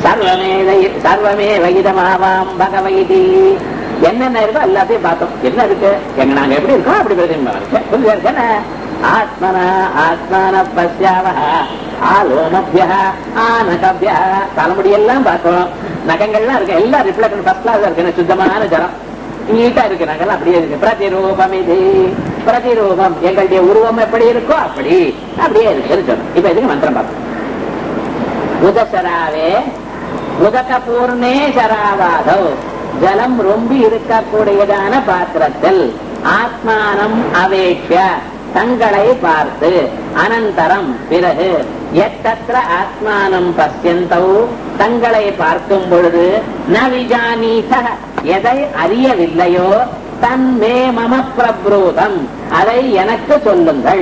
சர்வமே சர்வமே வகிதமாவாம் பகவதி என்னென்ன இருக்கோ எல்லாத்தையும் பார்த்தோம் என்ன இருக்கு எங்க நாங்க எப்படி இருக்கோம் அப்படி பிரதிபிம்பம் ஆத்மன ஆத்மான பசியாவ ஆலோமபிய ஆனகபிய தலைமுடி எல்லாம் பார்த்தோம் நகங்கள்லாம் இருக்கு எல்லாம் ரிஃப்ளெக்ஷன் ஃபர்ஸ்ட் கிளாஸ் இருக்கு சுத்தமான ஜலம் நீட்டா இருக்கு நகெல்லாம் அப்படியே இருக்கு பிரதிரூபம் இது பிரதிரூபம் எங்களுடைய உருவம் எப்படி இருக்கோ அப்படி அப்படியே இருக்குன்னு சொன்னோம் இப்ப இதுக்கு மந்திரம் பார்ப்போம் உதசராவே உதக பூர்ணே சராவாதோ ஜலம் ரொம்பி இருக்கக்கூடியதான பாத்திரத்தில் ஆத்மானம் அவேட்ச தங்களை பார்த்து அனந்தரம் பிறகு எத்தத்திர ஆத்மானம் பசியந்தோ தங்களை பார்க்கும் பொழுது ந விஜானீத எதை அறியவில்லையோ தன்மே மம பிரபுதம் அதை எனக்கு சொல்லுங்கள்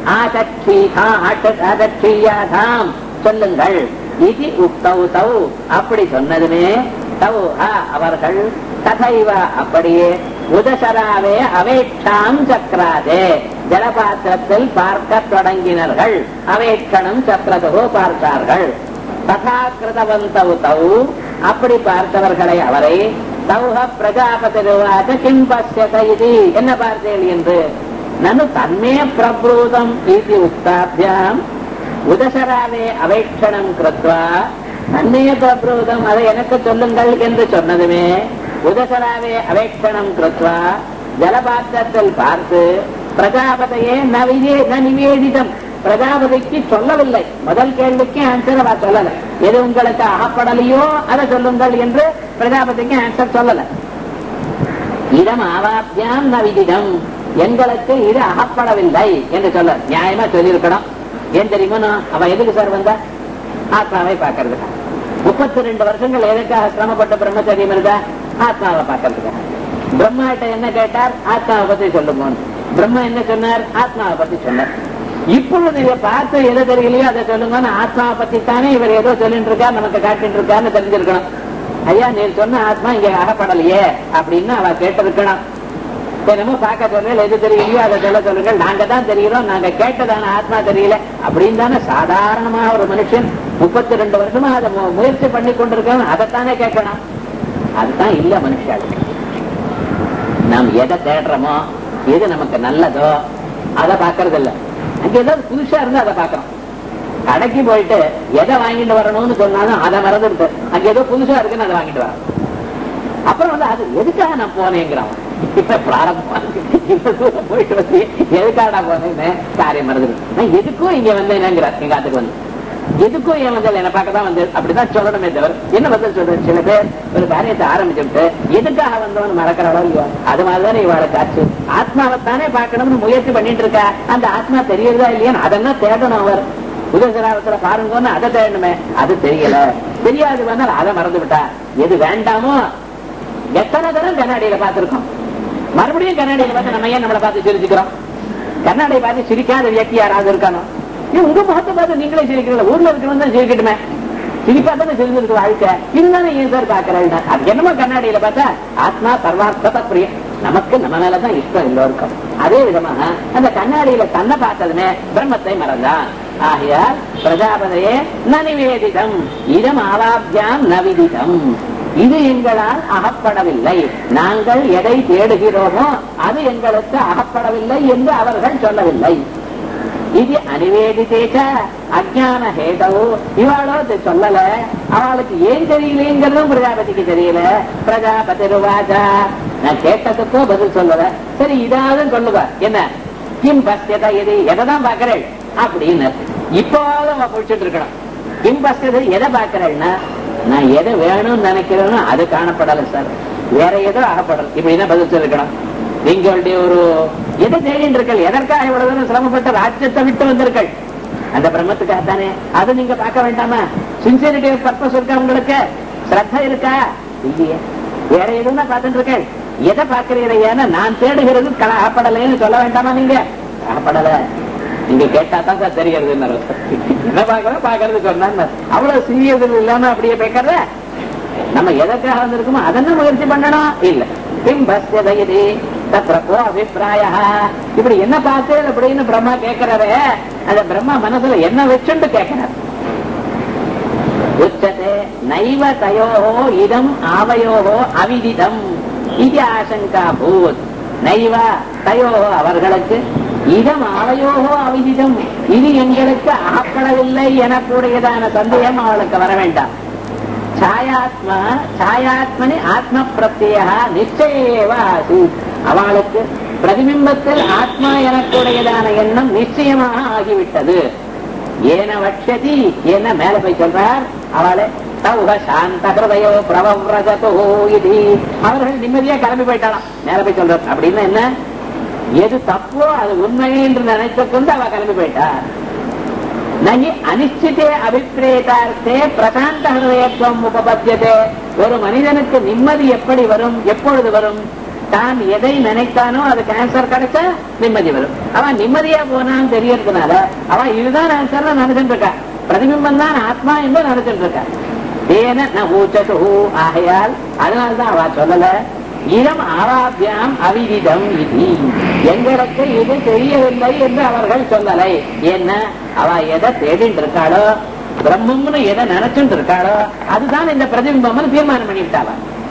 ஆதட்சியாதாம் சொல்லுங்கள் இது உக்தௌ தௌ அப்படி சொன்னதுமே தௌ அவர்கள் ததைவ அப்படியே உதசராவே அவேட்சாம் சக்கராதே ஜலபாத்திரத்தில் பார்க்க தொடங்கினார்கள் அவேட்சணம் சக்கரதோ பார்த்தார்கள் ததா கிருதவந்தௌ தௌ அப்படி பார்த்தவர்களை அவரை தௌஹ பிரஜாபதிருவாக கிம் பசியத இது என்ன பார்த்தேன் என்று நனு தன்மே பிரபூதம் இது உக்தாபியாம் உதசராவே அவேட்சணம் கிருத்வா தன்மைய பிரபூதம் அதை எனக்கு சொல்லுங்கள் என்று சொன்னதுமே உதசராவே அவேட்சணம் கிருத்வா ஜலபாத்திரத்தில் பார்த்து பிரஜாபதையே ந நிவேதிதம் பிரஜாபதிக்கு சொல்லவில்லை முதல் கேள்விக்கு ஆன்சர் அவ சொல்லல எது உங்களுக்கு அகப்படலையோ அதை சொல்லுங்கள் என்று பிரஜாபதிக்கு ஆன்சர் சொல்லல இதம் ஆவாத்தியாம் நவிதிடம் எங்களுக்கு இது அகப்படவில்லை என்று சொல்ல நியாயமா சொல்லியிருக்கணும் ஏன் தெரியுமா அவன் எதுக்கு சார் வந்தா ஆத்மாவை பார்க்கறதுக்கா முப்பத்தி ரெண்டு வருஷங்கள் எதுக்காக சிரமப்பட்ட பிரம்மச்சரியம் இருந்தா ஆத்மாவை பார்க்கறதுக்காக பிரம்மா கிட்ட என்ன கேட்டார் ஆத்மாவை பத்தி சொல்லுங்க பிரம்மா என்ன சொன்னார் ஆத்மாவை பத்தி சொன்னார் இப்பொழுது நீங்க பார்த்து எதை தெரியலையோ அதை சொல்லுங்கன்னு ஆத்மாவை பத்தி தானே இவர் ஏதோ சொல்லிட்டு இருக்கார் நமக்கு காட்டிட்டு இருக்காருன்னு தெரிஞ்சிருக்கணும் ஐயா நீ சொன்ன ஆத்மா இங்க அகப்படலையே அப்படின்னு அவ கேட்டிருக்கணும் என்னமோ பார்க்க சொல்றேன் எது தெரியலையோ அதை சொல்ல சொல்லுங்க நாங்க தான் தெரிகிறோம் நாங்க கேட்டதான ஆத்மா தெரியல அப்படின்னு தானே சாதாரணமா ஒரு மனுஷன் முப்பத்தி ரெண்டு வருஷமா அதை முயற்சி பண்ணி கொண்டிருக்கோம் அதைத்தானே கேட்கணும் அதுதான் இல்ல மனுஷாளுக்கு நாம் எதை தேடுறோமோ எது நமக்கு நல்லதோ அதை பாக்குறது இல்ல அங்க ஏதாவது புதுசா இருந்தா அதை பாக்குறோம் கடைக்கு போயிட்டு எதை வாங்கிட்டு வரணும்னு சொன்னாலும் அதை மறந்துட்டு அங்க ஏதோ புதுசா இருக்குன்னு அதை வாங்கிட்டு வரோம் அப்புறம் வந்து அது எதுக்காக நான் போனேங்கிறான் இப்ப பிராரம்பம் இப்ப தூரம் போயிட்டு வந்து எதுக்காக நான் போனேன்னு காரியம் மறந்துடு நான் எதுக்கும் இங்க வந்தேனேங்கிறார் எங்க ஆத்துக்கு வந்து எதுக்கும் என் வந்து என்ன பார்க்க தான் வந்து அப்படிதான் சொல்லணுமே தவிர என்ன பதில் சொல்றேன் சில பேர் ஒரு காரியத்தை ஆரம்பிச்சுட்டு எதுக்காக வந்தவன் மறக்கிறவளோ இல்லையோ அது மாதிரிதானே இவாளுக்கு ஆச்சு ஆத்மாவைத்தானே பார்க்கணும்னு முயற்சி பண்ணிட்டு இருக்கா அந்த ஆத்மா தெரியறதா இல்லையான்னு அதெல்லாம் தேடணும் அவர் உதயசராவத்துல பாருங்கன்னு அதை தேடணுமே அது தெரியல தெரியாது வந்தால் அதை மறந்து விட்டா எது வேண்டாமோ எத்தனை தரம் கண்ணாடியில பார்த்திருக்கோம் மறுபடியும் கண்ணாடியில பார்த்து நம்ம ஏன் நம்மளை பார்த்து சிரிச்சுக்கிறோம் கண்ணாடியை பார்த்து சிரிக்காத வியக்தி யாராவது இருக்கானோ ஏன் உங்க முகத்தை பார்த்து நீங்களே சிரிக்கிறீங்க ஊர்ல இருக்கிறவங்க தான் சிரிக்கட்டுமே சிரிப்பா தானே சிரிச்சிருக்கு வாழ்க்கை இதுதானே ஏன் சார் பாக்குறேன் அது என்னமோ கண்ணாடியில பார்த்தா ஆத்மா சர்வார்த்தத பிரியம் நமக்கு நம்ம மேலதான் இஷ்டம் எல்லோருக்கும் அதே விதமாக அந்த கண்ணாடியில தன்னை பார்த்ததுமே பிரம்மத்தை மறந்தான் ஆகையால் பிரஜாபதையே நனிவேதிதம் இதம் ஆவாபியாம் நவிதிதம் இது எங்களால் அகப்படவில்லை நாங்கள் எதை தேடுகிறோமோ அது எங்களுக்கு அகப்படவில்லை என்று அவர்கள் சொல்லவில்லை இது அனிவேதித்தேச்ச அஜான ஹேதவு இவாளோ இது சொல்லல அவளுக்கு ஏன் தெரியலேங்கிறதும் பிரஜாபதிக்கு தெரியல பிரஜாபதி ருவாஜா நான் கேட்டதுக்கோ பதில் சொல்லல சரி இதாவது சொல்லுவ என்ன கிம் பஸ்யதா இது எதை தான் பாக்குறேன் அப்படின்னு இப்போவாவது அவன் குடிச்சிட்டு இருக்கணும் கிம் பஸ்யது எதை பாக்குறேன்னா நான் எதை வேணும்னு நினைக்கிறேனோ அது காணப்படல சார் வேற ஏதோ அகப்படல இப்படிதான் பதில் சொல்லிருக்கணும் நீங்களுடைய ஒரு எதை தேடிட்டு இருக்கல் எதற்காக இவ்வளவு தூரம் சிரமப்பட்டு ராஜ்யத்தை விட்டு வந்திருக்கள் அந்த பிரம்மத்துக்காக தானே அதை நீங்க பார்க்க வேண்டாமா சின்சியரிட்டி பர்பஸ் இருக்கா உங்களுக்கு ஸ்ரத்த இருக்கா இல்லையே வேற எதுவும் தான் பார்த்துட்டு இருக்கேன் எதை பாக்குறீங்கன்னா நான் தேடுகிறது கல- அகப்படலைன்னு சொல்ல வேண்டாமா நீங்க அகப்படல நீங்க கேட்டா தான் சார் தெரிகிறது என்ன பாக்குறோம் பாக்குறது சொன்னா அவ்வளவு சீரியஸ் இல்லாம அப்படியே பேக்கற நம்ம எதற்காக வந்திருக்கோமோ அதென்ன முயற்சி பண்ணணும் இல்ல கிம் பஸ்யதயதி தத்ரப்போ அபிப்பிராய இப்படி என்ன பார்த்து அப்படின்னு பிரம்மா கேட்கிறாரு அந்த பிரம்மா மனசுல என்ன வச்சுண்டு கேட்கிறார் உச்சதே நைவ தயோஹோ இதம் ஆவயோஹோ அவிதிதம் இது ஆசங்கா பூத் நைவ தயோஹோ அவர்களுக்கு இதம் ஆவயோஹோ அவிதிதம் இது எங்களுக்கு ஆப்படவில்லை எனக்கூடியதான சந்தேகம் அவளுக்கு வர வேண்டாம் ಛಾಯಾತ್ಮ ಛಾಯಾತ್ಮನಿ ಆತ್ಮ ಪ್ರತ್ಯಯ நிச்சயேவ ஆசீத் அவளுக்கு பிரதிபிம்பத்தில் ஆத்மா எனக்குடையதான எண்ணம் நிச்சயமாக ஆகிவிட்டது ஏன வட்சதி என்ன மேல போய் சொல்றார் அவளை சௌக சாந்த ஹிருதயோ பிரவவ்ரஜதோ இது அவர்கள் நிம்மதியா கிளம்பி போயிட்டாலாம் மேல போய் சொல்றார் அப்படின்னு என்ன எது தப்போ அது உண்மை என்று நினைத்துக் கொண்டு அவ கிளம்பி போயிட்டா நகி அனிச்சிதே அபிப்பிரேதார்த்தே பிரசாந்த ஹிருதயத்துவம் உபபத்தியதே ஒரு மனிதனுக்கு நிம்மதி எப்படி வரும் எப்பொழுது வரும் தான் எதை நினைத்தானோ அது கேன்சர் கிடைச்சா நிம்மதி வரும் அவன் நிம்மதியா போனான்னு தெரியறதுனால அவன் இதுதான் ஆன்சர் நினைச்சிட்டு இருக்கா பிரதிபிம்பம் தான் ஆத்மா என்று நினைச்சிட்டு இருக்கா தேன ந ஊச்சது ஆகையால் அதனால்தான் அவ சொல்லல இடம் ஆவாபியாம் அவிதிதம் இது எங்களுக்கு இது தெரியவில்லை என்று அவர்கள் சொல்லலை என்ன அவ எதை தேடிட்டு இருக்காளோ பிரம்மம்னு எதை நினைச்சுட்டு இருக்காளோ அதுதான் இந்த பிரதிபிம்பம்னு தீர்மானம் பண்ணிவிட்டாளா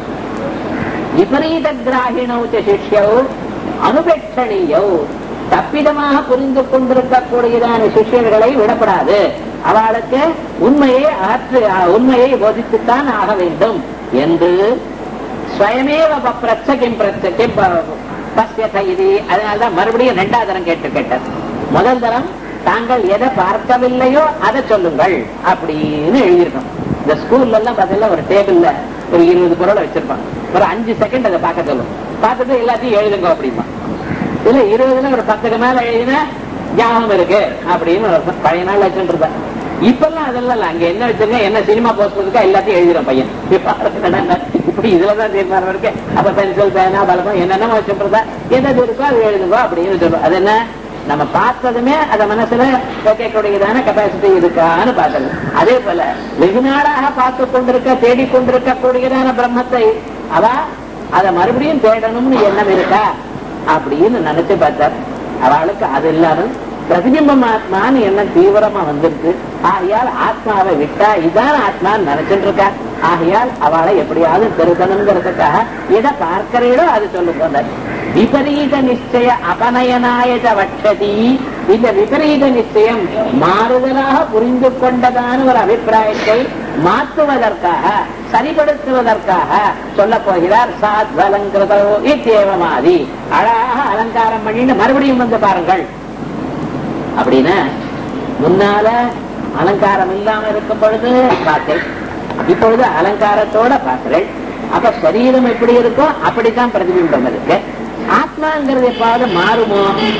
விபரீத கிராகிணௌ சிஷ்யௌ அனுபேட்சணீயோ தப்பிதமாக புரிந்து கொண்டிருக்கக்கூடியதான சிஷ்யர்களை விடப்படாது அவளுக்கு உண்மையை ஆற்று உண்மையை போதித்துத்தான் ஆக வேண்டும் என்று ஸ்வயமேவ பப்ரச்ச கிம் பிரச்ச கிம் பசியத இது அதனால்தான் மறுபடியும் ரெண்டாவது தரம் கேட்டு கேட்டார் முதல் தரம் தாங்கள் எதை பார்க்கவில்லையோ அதை சொல்லுங்கள் அப்படின்னு எழுதியிருக்கோம் இந்த ஸ்கூல்ல எல்லாம் பார்த்தீங்கன்னா ஒரு டேபிள்ல ஒரு இருபது பொருளை வச்சிருப்பான் ஒரு அஞ்சு செகண்ட் அதை பார்க்க சொல்லும் பார்த்துட்டு எல்லாத்தையும் எழுதுங்க அப்படிமா இல்ல இருபதுல ஒரு பத்துக்கு மேல எழுதினா ஞாபகம் இருக்கு அப்படின்னு ஒரு பழைய நாள் வச்சுட்டு இருப்பேன் இப்பெல்லாம் அதெல்லாம் இல்ல அங்க என்ன வச்சிருக்க என்ன சினிமா போஸ்ட் இருக்கா எல்லாத்தையும் எழுதிடும் பையன் இப்படி இதுலதான் தீர்மானம் இருக்கு அப்ப பென்சில் பேனா பலமும் என்னென்ன வச்சுருந்தா எது இருக்கோ அது எழுதுங்கோ அப்படின்னு சொல்றோம் அது என்ன நம்ம பார்த்ததுமே அத மனசுல வைக்கக்கூடியதான கெப்பாசிட்டி இருக்கான்னு பார்த்தது அதே போல வெகு நாளாக பார்த்து கொண்டிருக்க தேடிக்கொண்டிருக்க கூடியதான பிரம்மத்தை அவ அதை மறுபடியும் தேடணும்னு எண்ணம் இருக்கா அப்படின்னு நினைச்சு பார்த்தார் அவளுக்கு அது இல்லாமல் பிரதிபிம்பம் ஆத்மான்னு எண்ணம் தீவிரமா வந்திருக்கு ஆகையால் ஆத்மாவை விட்டா இதான் ஆத்மான்னு நினைச்சிட்டு இருக்கா ஆகையால் அவளை எப்படியாவது திருத்தணுங்கிறதுக்காக எதை பார்க்கிறீடோ அது சொல்லுங்க விபரீத நிச்சய அபநயனாயத வட்சதி இந்த விபரீத நிச்சயம் மாறுதலாக புரிந்து கொண்டதான ஒரு அபிப்பிராயத்தை மாற்றுவதற்காக சரிபடுத்துவதற்காக சொல்ல போகிறார் சாத் அலங்கிருதோ இத்தேவமாதி அழகாக அலங்காரம் பண்ணிட்டு மறுபடியும் வந்து பாருங்கள் அப்படின்னா முன்னால அலங்காரம் இல்லாம இருக்கும் பொழுது பார்த்தேன் இப்பொழுது அலங்காரத்தோட பார்க்கிறேன் அப்ப சரீரம் எப்படி இருக்கோ அப்படித்தான் பிரதிபிம்பம் இருக்கு ஆத்மாங்கிறது எப்பாவது மாறுமோ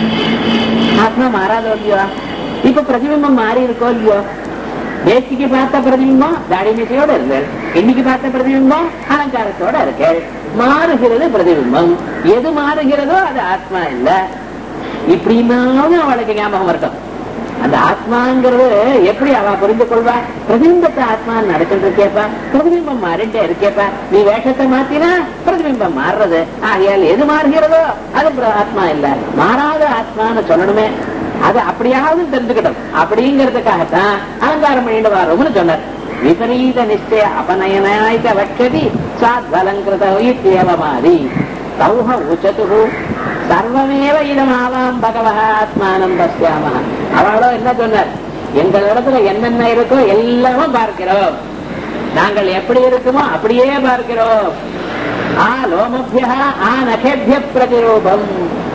ஆத்மா மாறாதோ இல்லையோ இப்ப பிரதிபிம்பம் மாறி இருக்கோ இல்லையோ நேற்றுக்கு பார்த்த பிரதிபிம்பம் தாடி மீசையோட இருக்கு இன்னைக்கு பார்த்த பிரதிபிம்பம் அலங்காரத்தோட இருக்கு மாறுகிறது பிரதிபிம்பம் எது மாறுகிறதோ அது ஆத்மா இல்ல இப்படின்னாலும் அவளுக்கு ஞாபகம் இருக்கும் அந்த ஆத்மாங்கிறது எப்படி அவ புரிந்து கொள்வா பிரதிபிம்பத்தை ஆத்மா நடத்திட்டு இருக்கேப்பா பிரதிபிம்பம் மாறிட்டே இருக்கேப்பா நீ வேஷத்தை மாத்தினா பிரதிபிம்பம் மாறுறது ஆகையால் எது மாறுகிறதோ அது ஆத்மா இல்ல மாறாத ஆத்மான்னு சொல்லணுமே அது அப்படியாவது தெரிஞ்சுக்கிட்டோம் அப்படிங்கிறதுக்காகத்தான் அலங்காரம் பண்ணிட்டு வரோம்னு சொன்னார் விபரீத நிச்சய அபநயனாய்க வட்சதி சாத்வலங்கிருத இத்தியவமாதி சௌஹ உச்சது சர்வமேவ இதமாவாம் பகவஹ ஆத்மானம் பசியாம அவளோ என்ன சொன்னார் எங்கள் இடத்துல என்னென்ன இருக்கோ எல்லாமும் பார்க்கிறோம் நாங்கள் எப்படி இருக்குமோ அப்படியே பார்க்கிறோம் ஆ லோமபிய ஆ நகேபிய பிரதிரூபம்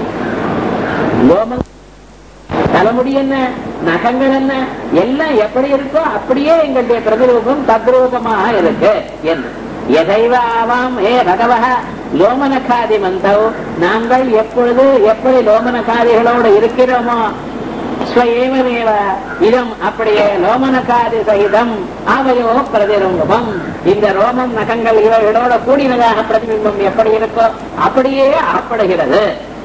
லோமம் தலைமுடி என்ன நகங்கள் என்ன எல்லாம் எப்படி இருக்கோ அப்படியே எங்களுடைய பிரதிரூபம் தத்ரூபமாக இருக்கு என்று எதைவ ஆவாம் ஏ பகவக லோமனகாதி மந்தவ் நாங்கள் எப்பொழுது எப்படி லோமனகாதிகளோடு இருக்கிறோமோ ஸ்வயேவமேவ இதம் அப்படியே லோமனகாதி சகிதம் ஆவையோ பிரதிரூபம் இந்த ரோமம் நகங்கள் இவைகளோட கூடினதாக பிரதிபிம்பம் எப்படி இருக்கோ அப்படியே ஆப்படுகிறது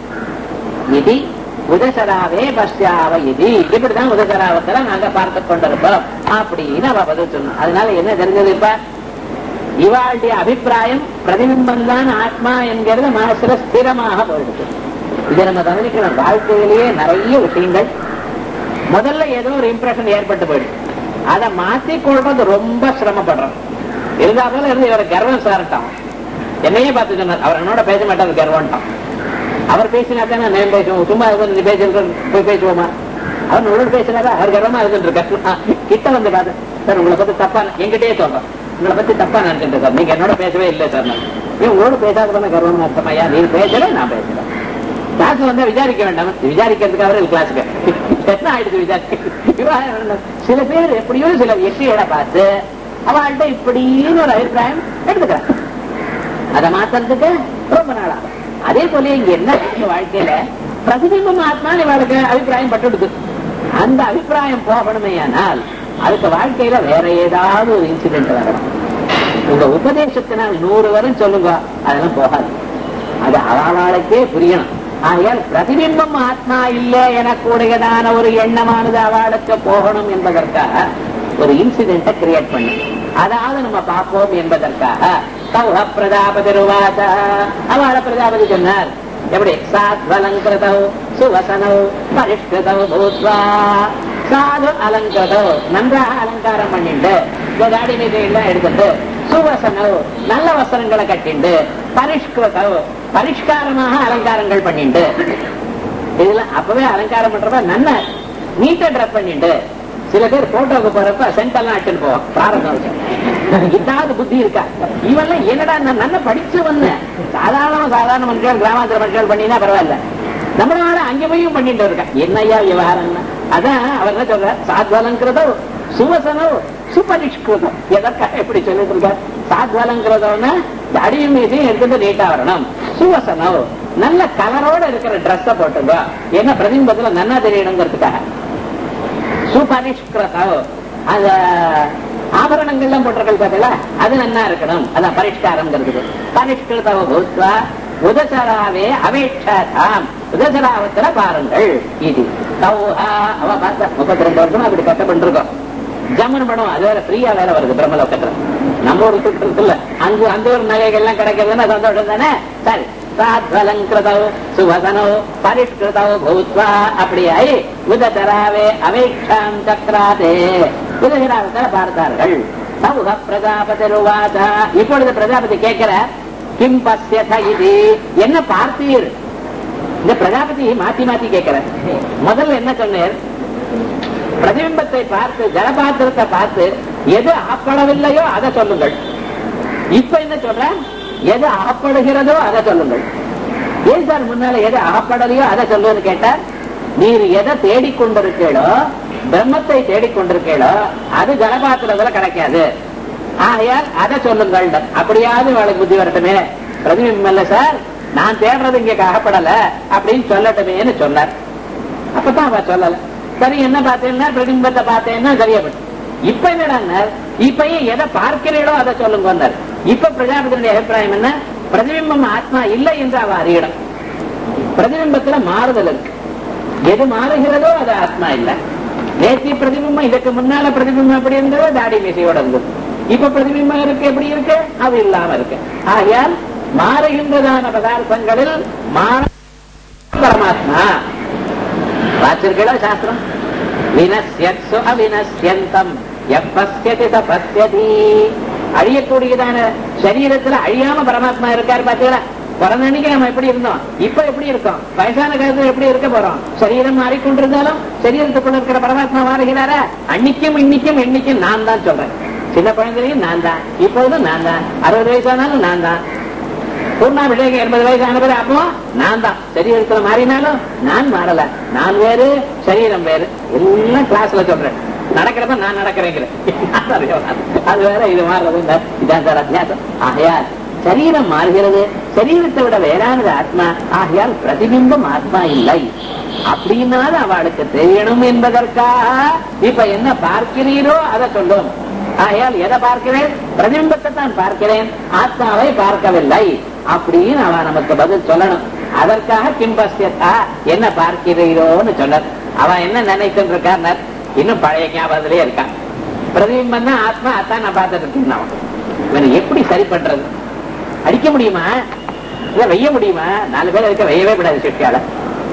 இது உதசராவே பஷ்யாவ இது இப்படிதான் உதசராவத்துல நாங்க பார்த்து கொண்டிருப்போம் அப்படின்னு அவ பதில் சொன்னோம் அதனால என்ன தெரிஞ்சது இப்ப இவாளுடைய அபிப்பிராயம் பிரதிபிம்பம் தான் ஆத்மா என்கிறது மனசுல ஸ்திரமாக போயிடுச்சு இதை நம்ம கவனிக்கணும் வாழ்க்கையிலேயே நிறைய விஷயங்கள் முதல்ல ஏதோ ஒரு இம்ப்ரெஷன் ஏற்பட்டு போயிடுச்சு அதை மாத்தி கொள்றது ரொம்ப சிரமப்படுறோம் இருந்தா போல இருந்து இவரை கர்வம் சாரட்டான் என்னையே பார்த்து சொன்னார் அவர் என்னோட பேச மாட்டார் கர்வம்ட்டான் அவர் பேசினா தானே நான் பேசுவோம் சும்மா வந்து நீ பேசுற போய் பேசுவோமா அவர் உங்களோட பேசுறாரா அவர் கர்வமா இருந்துட்டு இருக்காரு கிட்ட வந்து பார்த்து சார் உங்களை பத்தி தப்பா என்கிட்டயே சொல்றேன் உங்களை பத்தி தப்பா நினைச்சிட்டு சார் நீங்க என்னோட பேசவே இல்லை சார் நான் நீ உங்களோட பேசாததான கர்வம் அர்த்தமையா நீ பேசல நான் பேசுறேன் கிளாஸ் வந்தா விசாரிக்க வேண்டாம் விசாரிக்கிறதுக்கு அவரு கிளாஸுக்கு என்ன ஆயிடுச்சு விசாரிக்க சில பேர் எப்படியோ சில எட்டிகளை பார்த்து அவள்கிட்ட இப்படின்னு ஒரு அபிப்பிராயம் எடுத்துக்கிறான் அதை மாத்துறதுக்கு ரொம்ப நாள் ஆகும் அதே போல இங்க என்ன ஆச்சு வாழ்க்கையில பிரதிபிம்பம் ஆத்மான்னு இவளுக்கு அபிப்பிராயம் பட்டுடுது அந்த அபிப்பிராயம் போகணுமேயானால் அதுக்கு வாழ்க்கையில வேற ஏதாவது ஒரு இன்சிடென்ட் வரணும் உங்க உபதேசத்தினால் நூறு வரும் சொல்லுங்க அதெல்லாம் போகாது அது அவளுக்கே புரியணும் ஆகையால் பிரதிபிம்பம் ஆத்மா இல்லை எனக்கூடியதான ஒரு எண்ணமானது அவளுக்கு போகணும் என்பதற்காக ஒரு இன்சிடென்ட கிரியேட் பண்ணி அதாவது நம்ம பார்ப்போம் என்பதற்காக சௌஹ பிரஜாபதி ருவாச அவள பிரஜாபதி சொன்னார் எப்படி சாத்வலங்கிருதோ சுவசனோ பரிஷ்கிருதோ பூத்வா சாது அலங்கிருதோ நன்றாக அலங்காரம் பண்ணிட்டு இந்த தாடி மீதையெல்லாம் எடுத்துட்டு சுவசனோ நல்ல வஸ்திரங்களை கட்டிண்டு பரிஷ்கிருதோ பரிஷ்காரமாக அலங்காரங்கள் பண்ணிண்டு இதுல அப்பவே அலங்காரம் பண்றப்ப நன்ன நீட்டா ட்ரெஸ் பண்ணிட்டு சில பேர் போட்டோக்கு போறப்ப சென்டெல்லாம் அட்டுன்னு போவோம் பிராரதம் இதாவது புத்தி இருக்கா இவெல்லாம் என்னடா நான் நல்ல படிச்சு வந்தேன் சாதாரண சாதாரண மனுஷன் கிராமாந்திர மனுஷன் பண்ணினா பரவாயில்ல நம்மளால அங்க போயும் பண்ணிட்டு இருக்கா என்னையா விவகாரம் அதான் அவர் என்ன சொல்ற சாத்வலங்கிறதோ சுவசனோ சுபரிஷ்கிருதம் எதற்காக எப்படி சொல்லிட்டு இருக்கார் சாத்வலங்கிறதோன்னா அடியும் மீதையும் எடுத்துட்டு நீட்டா வரணும் சுவசனோ நல்ல கலரோட இருக்கிற ட்ரெஸ்ஸ போட்டுங்க என்ன பிரதிபத்துல நன்னா தெரியணுங்கிறதுக்காக சுபரிஷ்கிருதோ அந்த ஆபரணங்கள்லாம் போட்டிருக்கள் பார்த்தல அது நன்னா இருக்கணும் அதான் பரிஷ்காரம்ங்கிறது பரிஷ்கிருதவ பூத்வா உதசராவே அவேட்சாதாம் உதசராவத்துல பாருங்கள் இது சௌஹா அவ பார்த்த முப்பத்தி ரெண்டு வருஷம் அப்படி கஷ்டப்பட்டிருக்கோம் ஜம்மன் படம் அது வேற ஃப்ரீயா வேற வருது பிரம்மலோக்கத்துல நம்ம ஒரு சுற்று இருக்குல்ல அங்கு அந்த ஒரு நகைகள்லாம் கிடைக்கிறதுன்னு சந்தோஷம் தானே சரி சாத்வலங்கிருதோ சுவசனோ பரிஷ்கிருதோ பூத்வா அப்படியாய் உததராவே அவேக்ஷாம் சக்கராதே உதகராவத்தில் பார்த்தார்கள் சௌக பிரஜாபதி ருவாதா இப்பொழுது பிரஜாபதி கேட்கிற கிம் பசியத இது என்ன பார்த்தீர் இந்த பிரஜாபதி மாத்தி மாத்தி கேட்கிற முதல்ல என்ன சொன்னேன் பிரதிபிம்பத்தை பார்த்து ஜலபாத்திரத்தை பார்த்து எது ஆப்படவில்லையோ அதை சொல்லுங்கள் இப்ப என்ன சொல்ற எது ஆப்படுகிறதோ அதை சொல்லுங்கள் ஏன் சார் முன்னால எது ஆப்படலையோ அதை சொல்லுன்னு கேட்டார் நீர் எதை தேடிக்கொண்டிருக்கீளோ பிரம்மத்தை தேடிக்கொண்டிருக்கீளோ அது ஜலபாத்திரத்துல கிடைக்காது ஆகையால் அதை சொல்லுங்கள் அப்படியாவது அவளுக்கு புத்தி வரட்டுமே பிரதிபிம்பம் இல்ல சார் நான் தேடுறது இங்க அகப்படல அப்படின்னு சொல்லட்டுமேன்னு சொன்னார் அப்பதான் அவ சொல்லல சரி என்ன பார்த்தேன்னா பிரதிபிம்பத்தை பார்த்தேன்னா சரியாப்பட்டு இப்ப என்னடா இப்பயும் எதை பார்க்கிறீளோ அதை சொல்லுங்க இப்ப பிரஜாபதியுடைய அபிப்பிராயம் என்ன பிரதிபிம்பம் ஆத்மா இல்லை என்று அவ அறியணும் பிரதிபிம்பத்துல மாறுதல் இருக்கு எது மாறுகிறதோ அது ஆத்மா இல்ல நேத்தி பிரதிபிம்பம் இதுக்கு முன்னால பிரதிபிம்பம் எப்படி இருந்ததோ தாடி மீசையோட இருந்தது இப்ப பிரதிபிம்பம் இருக்கு எப்படி இருக்கு அது இல்லாம இருக்கு ஆகையால் மாறுகின்றதான பதார்த்தங்களில் மாற பரமாத்மா வாச்சிருக்கா சாஸ்திரம் வினசியத்சு அவினசியந்தம் எப்பசியதி தபஸ்யதி அழியக்கூடியதான சரீரத்துல அழியாம பரமாத்மா இருக்காரு பாத்தீங்களா பிறந்தன்னைக்கு நம்ம எப்படி இருந்தோம் இப்ப எப்படி இருக்கோம் வயசான காலத்துல எப்படி இருக்க போறோம் சரீரம் மாறிக்கொண்டிருந்தாலும் சரீரத்துக்குள்ள இருக்கிற பரமாத்மா மாறுகிறாரா அன்னைக்கும் இன்னைக்கும் என்னைக்கும் நான் தான் சொல்றேன் சின்ன குழந்தையும் நான் தான் இப்போதும் நான் தான் அறுபது வயசானாலும் நான் தான் பூர்ணாபிஷேகம் எண்பது வயசு ஆனது அப்போ நான் தான் சரீரத்துல மாறினாலும் நான் மாறல நான் வேறு சரீரம் வேறு எல்லாம் கிளாஸ்ல சொல்றேன் நடக்கிறப்ப நான் நடக்கிறேங்கிறேன் அது வேற இது மாறுறது இல்ல இதான் சார் அத்தியாசம் ஆகையால் சரீரம் மாறுகிறது சரீரத்தை விட வேறானது ஆத்மா ஆகையால் பிரதிபிம்பம் ஆத்மா இல்லை அப்படின்னாலும் அவளுக்கு தெரியணும் என்பதற்காக இப்ப என்ன பார்க்கிறீரோ அதை சொல்லும் ஆகையால் எதை பார்க்கிறேன் பிரதிபிம்பத்தை தான் பார்க்கிறேன் ஆத்மாவை பார்க்கவில்லை அப்படின்னு அவ நமக்கு பதில் சொல்லணும் அதற்காக கிம்பஸ்யத்தா என்ன பார்க்கிறீரோன்னு சொன்னார் அவன் என்ன நினைச்சுட்டு இருக்கார் இன்னும் பழைய ஞாபகத்திலே இருக்கான் பிரதிபிம்பம் தான் ஆத்மா அதான் நான் பார்த்துட்டு இருக்கேன் அவன் இவனை எப்படி சரி பண்றது அடிக்க முடியுமா இல்ல வெய்ய முடியுமா நாலு பேர் இருக்க வெய்யவே விடாது சிட்டியால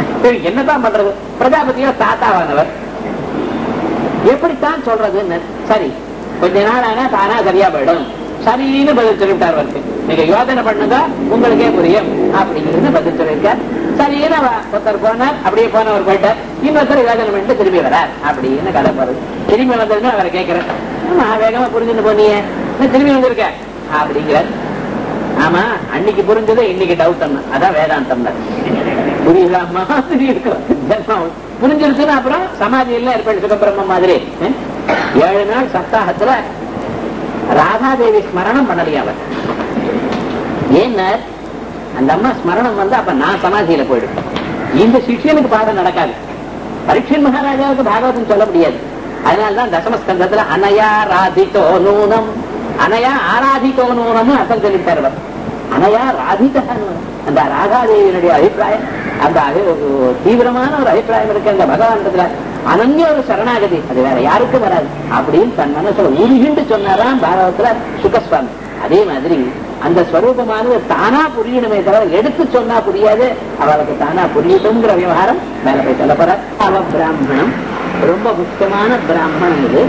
என்னதான் பண்றது பிரஜாபதியோ தாத்தாவானவர் எப்படித்தான் சொல்றதுன்னு சரி கொஞ்ச நாள் ஆனா தானா சரியா போயிடும் சரின்னு பதில் சொல்லிவிட்டார் அவருக்கு நீங்க யோசனை பண்ணுங்க உங்களுக்கே புரியும் அப்படின்னு பதில் சொல்லியிருக்கார் சரின்னு அவ ஒருத்தர் போனார் அப்படியே போனவர் போயிட்டார் இன்னொருத்தர் யோசனை பண்ணிட்டு திரும்பி வரார் அப்படின்னு கதை போறது திரும்பி வந்ததுமே அவரை கேட்கிறேன் ஆமா வேகமா புரிஞ்சுட்டு போனியே நான் திரும்பி வந்திருக்க அப்படிங்கிறார் ஆமா அன்னைக்கு புரிஞ்சது இன்னைக்கு டவுட் அதான் வேதாந்தம் புரியுதா மாதிரி இருக்கும் ஜென்மம். புரிஞ்சிருச்சுன்னா அப்புறம் சமாதியில இருப்பேன் சுகபிரம்ம மாதிரி அஹ்? ஏழு நாள் சப்தாகத்துல ராதாதேவி ஸ்மரணம் பண்ணலையா அவர் ஏன்னா அந்த அம்மா ஸ்மரணம் வந்து அப்ப நான் சமாதியில போயிடுவேன் இந்த சிஷ்யனுக்கு பாடம் நடக்காது பரீட்சன் மகாராஜாவுக்கு பாகவதம் சொல்ல முடியாது அதனாலதான் தசமஸ்கந்தத்துல அனயா ராதித்தோ நூனம் அனயா ஆராதித்தோ நூனம்னு அர்த்தம் சொல்லிட்டார் அவர் அனயா ராதிதா அந்த ராதாதேவியினுடைய அபிப்பிராயம் அந்த அபி- ஒரு தீவிரமான ஒரு அபிப்பிராயம் இருக்கு அந்த பகவானிடத்துல அனன்ய ஒரு சரணாகதி அது வேற யாருக்கும் வராது அப்படின்னு தன் மனசுல உருகிண்டு சொன்னாராம் பாரதத்துல சுகஸ்வாமி அதே மாதிரி அந்த ஸ்வரூபமானது தானா புரியணுமே தவிர எடுத்து சொன்னா புரியாது அவளுக்கு தானா புரியட்டும்ங்கிற விவகாரம் மேல போய் சொல்ல போற அவ பிராமணம் ரொம்ப முக்கியமான பிராமணம் இது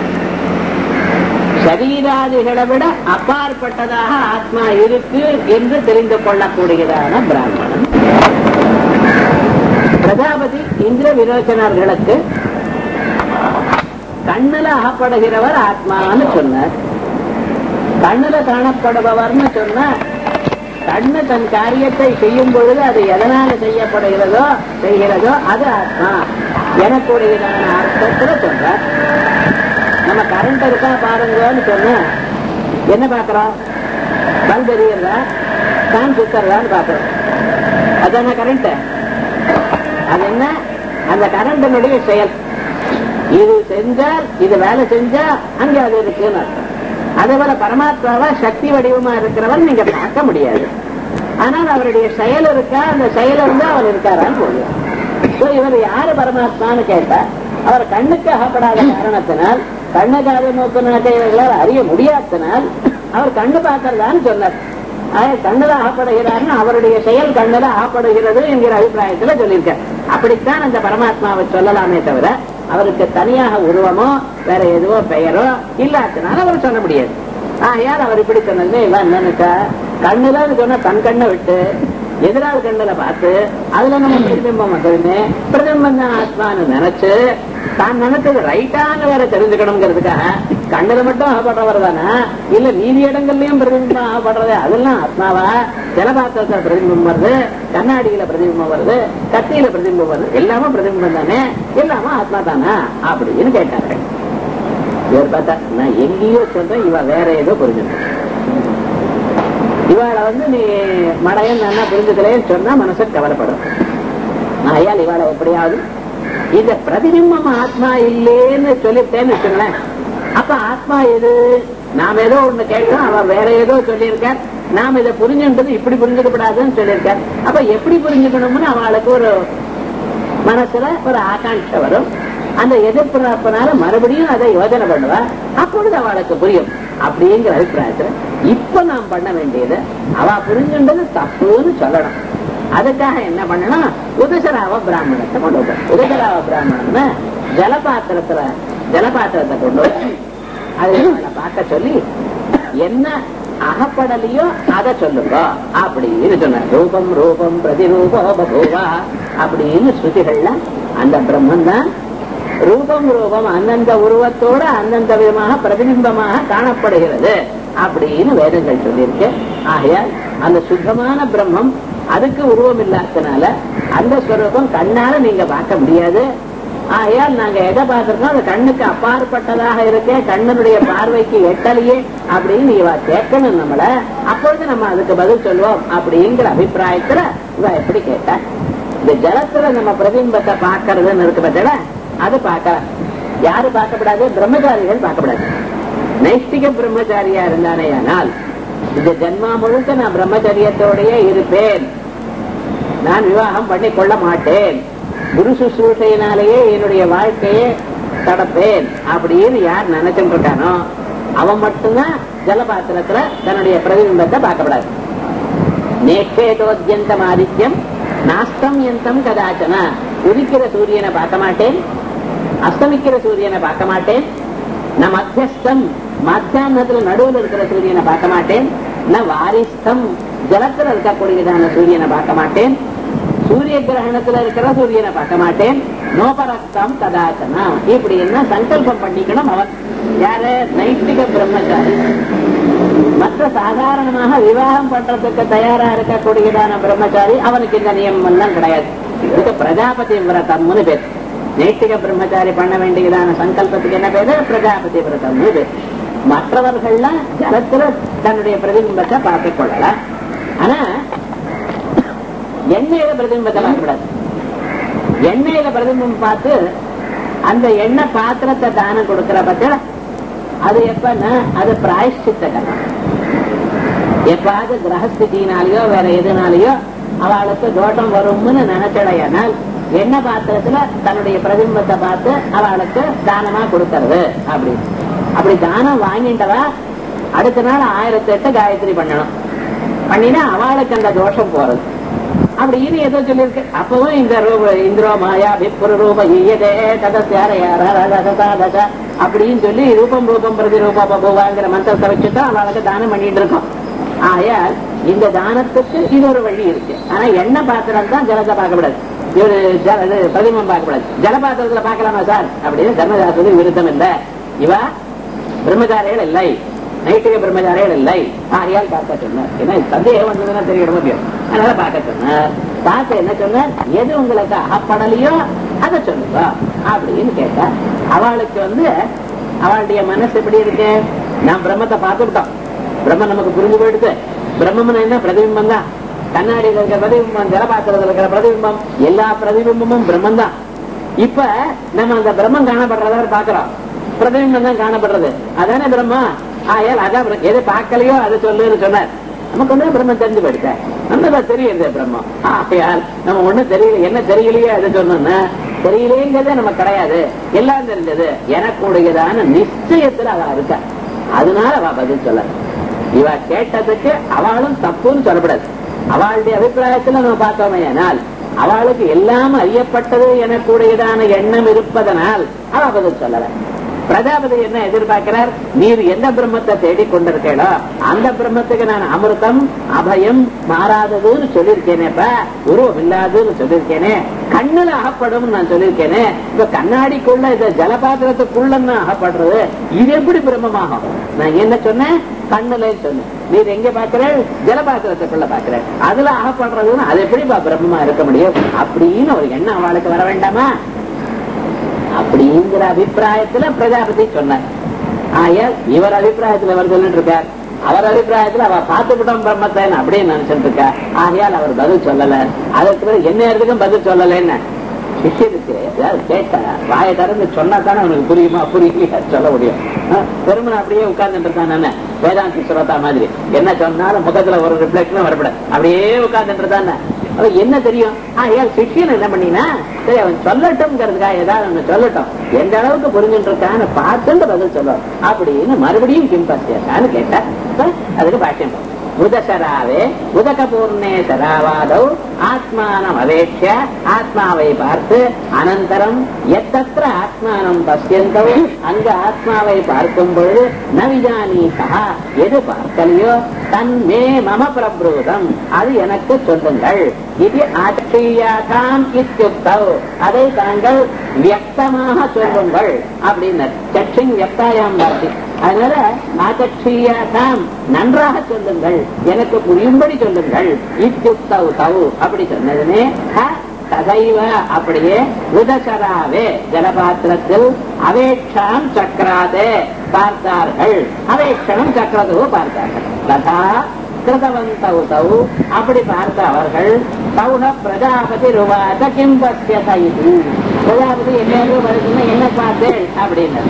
சரீராதிகளை விட அப்பாற்பட்டதாக ஆத்மா இருக்கு என்று தெரிந்து கொள்ளக்கூடியதான பிராமணன் பிரஜாபதி இந்திர விரோச்சனர்களுக்கு கண்ணுல அகப்படுகிறவர் ஆத்மான்னு சொன்னார் கண்ணுல காணப்படுபவர்னு சொன்னா கண்ணு தன் காரியத்தை செய்யும் பொழுது அது எதனால செய்யப்படுகிறதோ செய்கிறதோ அது ஆத்மா எனக்குடையதான அர்த்தத்துல சொல்றார் நம்ம கரண்ட் இருக்கா பாருங்கன்னு சொன்னா என்ன பாக்குறோம் பல்ப் எரியறதா ஃபேன் சுத்தறதான்னு பாக்குறோம் அதான கரண்ட் அது என்ன அந்த கரண்டினுடைய செயல் இது செஞ்சால் இது வேலை செஞ்சா அங்க அது இருக்குன்னு அர்த்தம் அதே போல பரமாத்மாவா சக்தி வடிவமா இருக்கிறவன் நீங்க பார்க்க முடியாது ஆனால் அவருடைய செயல் இருக்கா அந்த செயல் இருந்து அவர் இருக்காரான்னு போடுவார் So, இவர் யாரு பரமாத்மான்னு கேட்டா அவர் கண்ணுக்கு அகப்படாத காரணத்தினால் கண்ணு காது மூக்கு நாட்டை இவைகளால் அறிய முடியாதனால் அவர் கண்ணு பார்க்கறதான்னு சொன்னார் ஆக கண்ணுல ஆகப்படுகிறார்னு அவருடைய செயல் கண்ணுல ஆகப்படுகிறது என்கிற அபிப்பிராயத்துல சொல்லியிருக்கார் அப்படித்தான் அந்த பரமாத்மாவை சொல்லலாமே தவிர அவருக்கு தனியாக உருவமோ வேற எதுவோ பெயரோ இல்லாதனால அவர் சொல்ல முடியாது ஆகையால் அவர் இப்படி சொன்னது இவன் என்னன்னுக்கா கண்ணுல சொன்ன தன் கண்ணை விட்டு எதிரால் கண்ணுல பார்த்து அதுல நம்ம பிரதிபிம்பம் வந்ததுன்னு பிரதிபிம்பம் தான் ஆத்மான்னு நினைச்சு தான் நினைச்சது ரைட்டான்னு வேற தெரிஞ்சுக்கணுங்கிறதுக்காக கண்ணுல மட்டும் ஆகப்படுறவர் தானே இல்ல மீதி இடங்கள்லயும் பிரதிபிம்பம் ஆகப்படுறது அதெல்லாம் ஆத்மாவா ஜலபாத்திரத்துல பிரதிபிம்பம் வருது கண்ணாடியில பிரதிபிம்பம் வருது கத்தியில பிரதிபிம்பம் வருது எல்லாமே பிரதிபிம்பம் தானே எல்லாமே ஆத்மா தானா அப்படின்னு கேட்டார்கள் இவர் பார்த்தா நான் எங்கேயோ சொல்றேன் இவ வேற ஏதோ புரிஞ்சுக்கணும் இவாளை வந்து நீ மடையன் நல்லா புரிஞ்சுக்கலேன்னு சொன்னா மனசு கவலைப்படும் ஆயால் இவாளை எப்படியாவது இந்த பிரதிபிம்பம் ஆத்மா இல்லேன்னு சொல்லிட்டேன்னு வச்சுங்களேன் அப்ப ஆத்மா எது நாம ஏதோ ஒண்ணு கேட்டோம் அவ வேற ஏதோ சொல்லியிருக்கார் நாம இதை புரிஞ்சுன்றது இப்படி புரிஞ்சுக்கப்படாதுன்னு சொல்லியிருக்கார் அப்ப எப்படி புரிஞ்சுக்கணும்னு அவளுக்கு ஒரு மனசுல ஒரு ஆகாங்ஷை வரும் அந்த எதிர்பார்ப்பனால மறுபடியும் அதை யோஜனை பண்ணுவா அப்பொழுது அவளுக்கு புரியும் அப்படிங்கிற அபிப்பிராயத்துல இப்ப நாம் பண்ண வேண்டியது அவ புரிஞ்சுன்றது தப்புன்னு சொல்லணும் அதுக்காக என்ன பண்ணணும் உதசராவ பிராமணத்தை கொண்டு வந்தோம் உதசராவ பிராமணம்னு ஜலபாத்திரத்துல ஜலபாத்திரத்தை கொண்டு வச்சு அதை அவளை பார்க்க சொல்லி என்ன அகப்படலையோ அதை சொல்லுங்க அப்படின்னு சொன்ன ரூபம் ரூபம் பிரதிரூபோ பகூவா அப்படின்னு ஸ்ருதிகள்ல அந்த பிரம்மன் தான் ரூபம் ரூபம் அந்தந்த உருவத்தோட அந்தந்த விதமாக பிரதிபிம்பமாக காணப்படுகிறது அப்படின்னு வேதங்கள் சொல்லியிருக்கு ஆகையால் அந்த சுத்தமான பிரம்மம் அதுக்கு உருவம் இல்லாதனால அந்த ஸ்வரூபம் கண்ணால நீங்க பார்க்க முடியாது ஆகையால் நாங்க எதை பார்த்திருக்கோம் அது கண்ணுக்கு அப்பாற்பட்டதாக இருக்கே கண்ணனுடைய பார்வைக்கு எட்டலையே அப்படின்னு இவ கேட்கணும் நம்மள அப்பொழுது நம்ம அதுக்கு பதில் சொல்லுவோம் அப்படிங்கிற அபிப்பிராயத்துல இவ எப்படி கேட்டா இந்த ஜலத்துல நம்ம பிரதிபிம்பத்தை பார்க்கறதுன்னு இருக்கு பார்த்தா அது பார்க்கலாம் யாரு பார்க்கப்படாது பிரம்மச்சாரிகள் பார்க்கப்படாது நைஷ்டிக பிரம்மச்சாரியா இருந்தானே ஆனால் இந்த ஜென்மா முழுக்க நான் பிரம்மச்சரியத்தோடயே இருப்பேன் நான் விவாகம் பண்ணி கொள்ள மாட்டேன் குரு சுশ্ரூஷையினாலேயே என்னுடைய வாழ்க்கையை தடப்பேன் அப்படின்னு யார் நினைச்சுட்டு இருக்கானோ அவன் மட்டும்தான் ஜலபாத்திரத்துல தன்னுடைய பிரதிபிம்பத்தை பார்க்கப்படாது நேஷேதோத்யந்தம் ஆதித்யம் நாஸ்தம் எந்தம் கதாச்சன உதிக்கிற சூரியனை பார்க்க மாட்டேன் அஸ்தமிக்கிற சூரியனை பார்க்க மாட்டேன் ந மத்தியஸ்தம் மத்தியானத்துல நடுவில் இருக்கிற சூரியனை பார்க்க மாட்டேன் ந வாரிஸ்தம் ஜலத்துல இருக்கக்கூடியதான சூரியனை பார்க்க மாட்டேன் சூரிய கிரகணத்துல இருக்கிற சூரியனை பார்க்க மாட்டேன் நோபரக்தம் கதாச்சனா இப்படி என்ன சங்கல்பம் பண்ணிக்கணும் அவன் யாரு நைட்டிக பிரம்மச்சாரி மற்ற சாதாரணமாக விவாகம் பண்றதுக்கு தயாரா இருக்கக்கூடியதான பிரம்மச்சாரி அவனுக்கு இந்த நியமம் எல்லாம் கிடையாது இதுக்கு பிரஜாபதி விரதம்னு பேர் நைட்டிக பிரம்மச்சாரி பண்ண வேண்டியதான சங்கல்பத்துக்கு என்ன பேரு பிரஜாபதி விரதம்னு பேர் மற்றவர்கள்லாம் ஜலத்துல தன்னுடைய பிரதிபிம்பத்தை பார்த்துக் கொள்ளலாம் ஆனா எண்ணெயில பிரதிபிம்பத்தை பார்க்கக்கூடாது எண்ணெயில பிரதிபிம்பம் பார்த்து அந்த எண்ணெய் பாத்திரத்தை தானம் கொடுக்கிற பத்தில அது எப்பன்னா அது பிராயஷ்சித்த கர்மம் எப்பாவது கிரகஸ்தினாலேயோ வேற எதுனாலேயோ அவளுக்கு தோட்டம் வரும்னு நினைச்சடையானால் என்ன பாத்திரத்துல தன்னுடைய பிரதிபிம்பத்தை பார்த்து அவளுக்கு தானமா கொடுக்கறது அப்படி அப்படி தானம் வாங்கிட்டவா அடுத்த நாள் ஆயிரத்தி எட்டு காயத்ரி பண்ணணும் பண்ணினா அவளுக்கு அந்த தோஷம் போறது அப்படின்னு ஏதோ சொல்லியிருக்கு அப்பவும் இந்த ரூப இந்திரோ மாயா விப்புர ரூப ஈயதே ததச அப்படின்னு சொல்லி ரூபம் ரூபம் பிரதி ரூப பபுவாங்கிற மந்திரத்தை வச்சுதான் அவளுக்கு தானம் பண்ணிட்டு இருக்கோம் ஆகையால் இந்த தானத்துக்கு இது ஒரு வழி இருக்கு ஆனா எண்ணெய் பாத்திரம் தான் ஜலத்தை பார்க்கக்கூடாது இவரு ஜல இது பிரதிமம் பார்க்கக்கூடாது ஜலபாத்திரத்துல பார்க்கலாமா சார் அப்படின்னு தர்மசாஸ்திரத்துக்கு விருத்தம் இல்லை இவா பிரம்மச்சாரிகள் இல்லை நைட்டிக பிரம்மச்சாரிகள் இல்லை ஆகையால் பார்க்க சொன்னார் ஏன்னா சந்தேகம் வந்ததுன்னா தெரிய முடியும் அதனால பார்க்க சொன்னார் பார்த்து என்ன சொன்னார் எது உங்களுக்கு அகப்படலையோ அதை சொல்லுங்க அப்படின்னு கேட்டா அவளுக்கு வந்து அவளுடைய மனசு எப்படி இருக்கு நான் பிரம்மத்தை பார்த்து விட்டோம் பிரம்மம் நமக்கு புரிஞ்சு போயிடுது பிரம்மம் என்ன பிரதிபிம்பம் தான் கண்ணாடியில் இருக்கிற பிரதிபிம்பம் ஜலபாத்திரத்தில் இருக்கிற பிரதிபிம்பம் எல்லா பிரதிபிம்பமும் பிரம்மம் தான் இப்ப நம்ம அந்த பிரம்மம் காணப்படுறதா பாக்குறோம் பிரதிபிம்பம் தான் காணப்படுறது அதானே பிரம்மா ஆயால் அதான் பிர- எது பார்க்கலையோ அதை சொல்லுன்னு சொன்னார் நமக்கு வந்து பிரம்மம் தெரிஞ்சு போயிடுச்ச நம்மதான் தெரியுது பிரம்மம் ஆகையால் நம்ம ஒண்ணும் தெரியல என்ன தெரியலையே அதை சொன்னோம்னா தெரியலையேங்கிறதே நமக்கு கிடையாது எல்லாம் தெரிஞ்சது எனக்குடையதான நிச்சயத்துல அவ இருக்கா அதனால அவ பதில் சொல்ல இவ கேட்டதுக்கு அவளும் தப்புன்னு சொல்லப்படாது அவளுடைய அபிப்பிராயத்துல நம்ம பார்த்தோமே ஆனால் அவளுக்கு எல்லாம் அறியப்பட்டது எனக்குடையதான எண்ணம் இருப்பதனால் அவ பதில் சொல்லல பிரஜாபதி என்ன எதிர்பார்க்கிறார் நீர் எந்த பிரம்மத்தை தேடிக் கொண்டிருக்கீங்களோ அந்த பிரம்மத்துக்கு நான் அமிர்தம் அபயம் மாறாததுன்னு சொல்லியிருக்கேனேப்ப உருவம் இல்லாததுன்னு சொல்லியிருக்கேனே கண்ணுல அகப்படும் நான் சொல்லியிருக்கேனே இப்ப கண்ணாடிக்குள்ள இந்த ஜலபாத்திரத்துக்குள்ள அகப்படுறது இது எப்படி பிரம்மமாகும் நான் என்ன சொன்னேன் கண்ணுல சொன்னேன் நீர் எங்க பாக்குறேன் ஜலபாத்திரத்துக்குள்ள பாக்குறேன் அதுல அகப்படுறதுன்னு அது எப்படிப்பா பிரம்மமா இருக்க முடியும் அப்படின்னு ஒரு எண்ணம் அவளுக்கு வர வேண்டாமா அப்படிங்கிற அபிப்பிராயத்துல பிரஜாபதி சொன்னார் ஆயால் இவர் அபிப்பிராயத்துல அவர் சொல்லிட்டு இருக்கார் அவர் அபிப்பிராயத்துல அவ பார்த்து விட்டோம் பிரம்மத்தை அப்படின்னு நினைச்சிட்டு இருக்கா ஆகையால் அவர் பதில் சொல்லல அதற்கு பிறகு என்ன இடத்துக்கும் பதில் சொல்லலன்னு சிஷியருக்கு ஏதாவது கேட்டா வாயை திறந்து சொன்னா தானே அவனுக்கு புரியுமா புரியலையா சொல்ல முடியும் பெருமன் அப்படியே உட்கார்ந்துட்டு இருக்கான் நானே வேதாந்தி சுரத்தா மாதிரி என்ன சொன்னாலும் முகத்துல ஒரு ரிஃப்ளெக்ஷன் வரப்படாது அப்படியே உட்கார்ந்துட்டு இருந்தானே அவன் என்ன தெரியும் ஆகையால் சிஷியன் என்ன பண்ணினா சரி அவன் சொல்லட்டும்ங்கிறதுக்காக ஏதாவது ஒண்ணு சொல்லட்டும் எந்த அளவுக்கு புரிஞ்சுட்டு இருக்கான்னு பார்த்துட்டு பதில் சொல்லுவான் அப்படின்னு மறுபடியும் கிம்பஸ்யான்னு கேட்டா இப்ப அதுக்கு பாஷ்யம் போகும். உதசராவே உதகபூர்ணே சராவாதௌ ஆத்மானம் அவேட்ச ஆத்மாவை பார்த்து அனந்தரம் எத்தத்திர ஆத்மானம் பசியந்தோ அங்கு ஆத்மாவை பார்க்கும் பொழுது நவிஜானீசா எது பார்க்கலையோ தன்மே மம பிரபுதம் அது எனக்கு சொல்லுங்கள் இது ஆட்சியாகாம் இத்தியுக்தவ் அதை தாங்கள் வியக்தமாக சொல்லுங்கள் அப்படின்னார் சக்ஷின் வியக்தாயாம் வாசி அதனால ஆகட்சியாகாம் நன்றாக சொல்லுங்கள் எனக்கு புரியும்படி சொல்லுங்கள் இத்தியுக்தவ் தவ் அப்படி சொன்னதுமே ஹ, ததைவ அப்படியே உதசராவே ஜலபாத்திரத்தில் அவேட்சாம் சக்கராதே பார்த்தார்கள் அவேட்சணம் சக்கரதோ பார்த்தார்கள் ததா கிருதவந்தௌ தௌ அப்படி பார்த்த அவர்கள் சௌஹ பிரஜாபதி ருவாத கிம் பசியத இது பிரஜாபதி என்ன வருதுன்னா என்ன பார்த்தேன் அப்படின்னு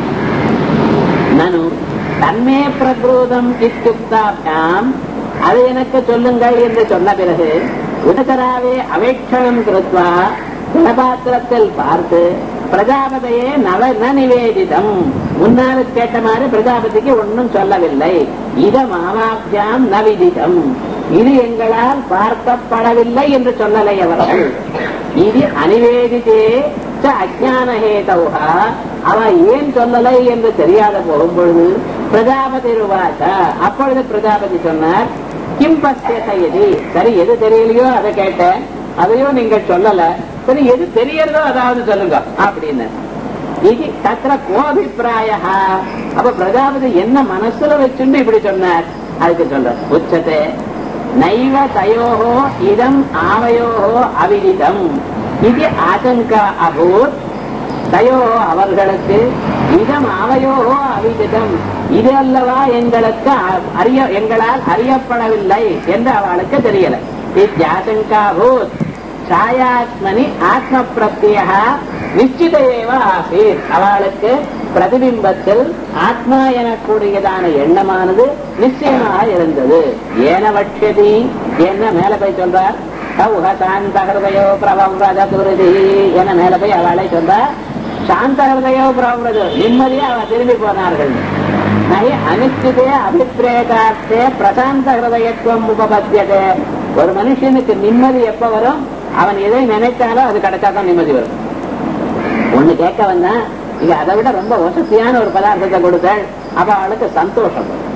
நனு தன்மே பிரபூதம் இத்தியுக்தாபியாம் அது எனக்கு சொல்லுங்கள் என்று சொன்ன பிறகு உதசராவே அவேட்சணம் கிருத்வா குணபாத்திரத்தில் பார்த்து பிரஜாபதியே நவ ந நிவேதிதம் முன்னால கேட்ட மாதிரி பிரஜாபதிக்கு ஒன்றும் சொல்லவில்லை இத மாமாபியாம் நவிதிதம் இது எங்களால் பார்க்கப்படவில்லை என்று சொல்லலை அவர்கள் இது அனிவேதித்தே ச அஜானஹேதௌஹா அவ ஏன் சொல்லலை என்று தெரியாத போகும்பொழுது பிரஜாபதி ருவாச அப்பொழுது பிரஜாபதி சொன்னார் கிம் பசியது சரி எது தெரியலையோ அதை கேட்டேன் அதையும் நீங்கள் சொல்லல சரி எது தெரியறதோ அதாவது சொல்லுங்க அப்படின்னு இது தத்திர கோபிப்பிராய அப்ப பிரஜாபதி என்ன மனசுல வச்சுன்னு இப்படி சொன்னார் அதுக்கு சொல்ற உச்சத்தை நைவ தயோகோ இதம் ஆவயோகோ அவிதிதம் இது ஆசங்கா அபூத் தயோ அவர்களுக்கு இதம் ஆவையோகோ அவிதிதம் இது அல்லவா எங்களுக்கு அ- அறிய எங்களால் அறியப்படவில்லை என்று அவளுக்கு தெரியல இத்தியாசங்காபூத் சாயாத்மனி ஆத்ம பிரத்ய நிச்சித ஏவ ஆசீர் அவளுக்கு பிரதிபிம்பத்தில் ஆத்மா எனக்கூடியதான எண்ணமானது நிச்சயமாக இருந்தது ஏன வட்சதி என்ன மேல போய் சொல்றார் சௌஹசாந்த ஹிருதயோ பிரபம் ரஜதுருதி என மேல போய் அவளை சொல்றார் சாந்த ஹிருதயோ பிரபம் நிம்மதியா அவ திரும்பி போனார்கள் நகி அனிச்சிதே அபிப்பிரேதார்த்தே பிரசாந்த ஹிருதயத்துவம் உபபத்தியதே ஒரு மனுஷனுக்கு நிம்மதி எப்ப வரும் அவன் எதை நினைத்தாலும் அது கிடைச்சாதான் நிம்மதி வரும் ஒண்ணு கேட்க வந்தா நீங்க அதை விட ரொம்ப வசதியான ஒரு பதார்த்தத்தை கொடுத்தாள் அப்ப அவளுக்கு சந்தோஷம் வரும்.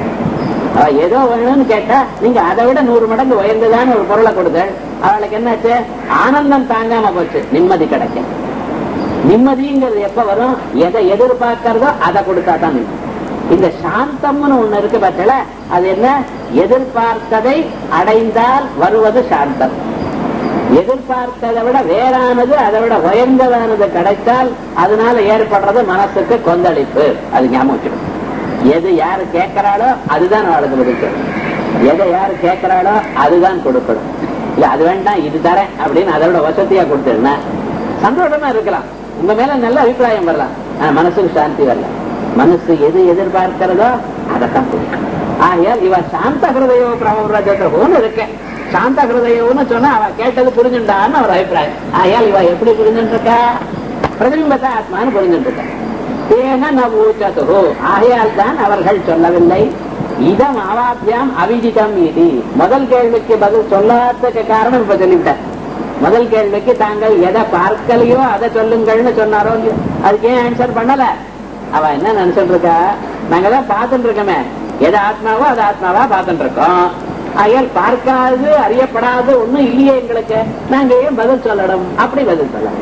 அவ ஏதோ வேணும்னு கேட்டா நீங்க அதை விட நூறு மடங்கு உயர்ந்ததான ஒரு பொருளை கொடுத்தாள் அவளுக்கு என்னாச்சு ஆனந்தம் தாங்காம போச்சு நிம்மதி கிடைக்கும் நிம்மதிங்கிறது எப்ப வரும் எதை எதிர்பார்க்கறதோ அதை கொடுத்தா தான் நிம்மதி இந்த சாந்தம்னு ஒண்ணு இருக்கு பார்த்தல அது என்ன எதிர்பார்த்ததை அடைந்தால் வருவது சாந்தம் எதிர்பார்த்ததை விட வேறானது அதை விட உயர்ந்ததானது கிடைத்தால் அதனால ஏற்படுறது மனசுக்கு கொந்தளிப்பு அது ஞாபகம் வச்சுக்கணும். எது யாரு கேட்கிறாளோ அதுதான் அவளுக்கு கொடுக்கணும் எதை யாரு கேட்கிறாளோ அதுதான் கொடுக்கணும் இல்ல அது வேண்டாம் இது தரேன் அப்படின்னு அதை விட வசதியா கொடுத்துருந்தா சந்தோஷமா இருக்கலாம் உங்க மேல நல்ல அபிப்பிராயம் வரலாம் ஆனா மனசுக்கு சாந்தி வரல மனசு எது எதிர்பார்க்கிறதோ அதைத்தான் கொடுக்கணும் ஆகையால் இவ சாந்த ஹிருதயோ பிரமராஜோன்னு இருக்கேன் சாந்த ஹிருதயோன்னு சொன்னா அவ கேட்டது புரிஞ்சுட்டான்னு ஒரு அபிப்பிராயம் ஆகையால் இவ எப்படி புரிஞ்சுட்டு இருக்கா பிரதிபிம்பத்தை ஆத்மான்னு புரிஞ்சுட்டு இருக்கா தேன நூச்சது ஆகையால் தான் அவர்கள் சொல்லவில்லை இதம் அவாத்தியாம் அவிதிதம் இது முதல் கேள்விக்கு பதில் சொல்லாததுக்கு காரணம் இப்ப சொல்லிவிட்டார் முதல் கேள்விக்கு தாங்கள் எதை பார்க்கலையோ அதை சொல்லுங்கள்னு சொன்னாரோ இல்லையோ அதுக்கு ஏன் ஆன்சர் பண்ணல அவ என்ன நினைச்சிட்டு இருக்கா நாங்க தான் பார்த்துட்டு இருக்கோமே எது ஆத்மாவோ அது ஆத்மாவா பார்த்துட்டு இருக்கோம் ஆகையால் பார்க்காது அறியப்படாது ஒண்ணும் இல்லையே எங்களுக்கு நாங்க ஏன் பதில் சொல்லணும் அப்படி பதில் சொல்லணும்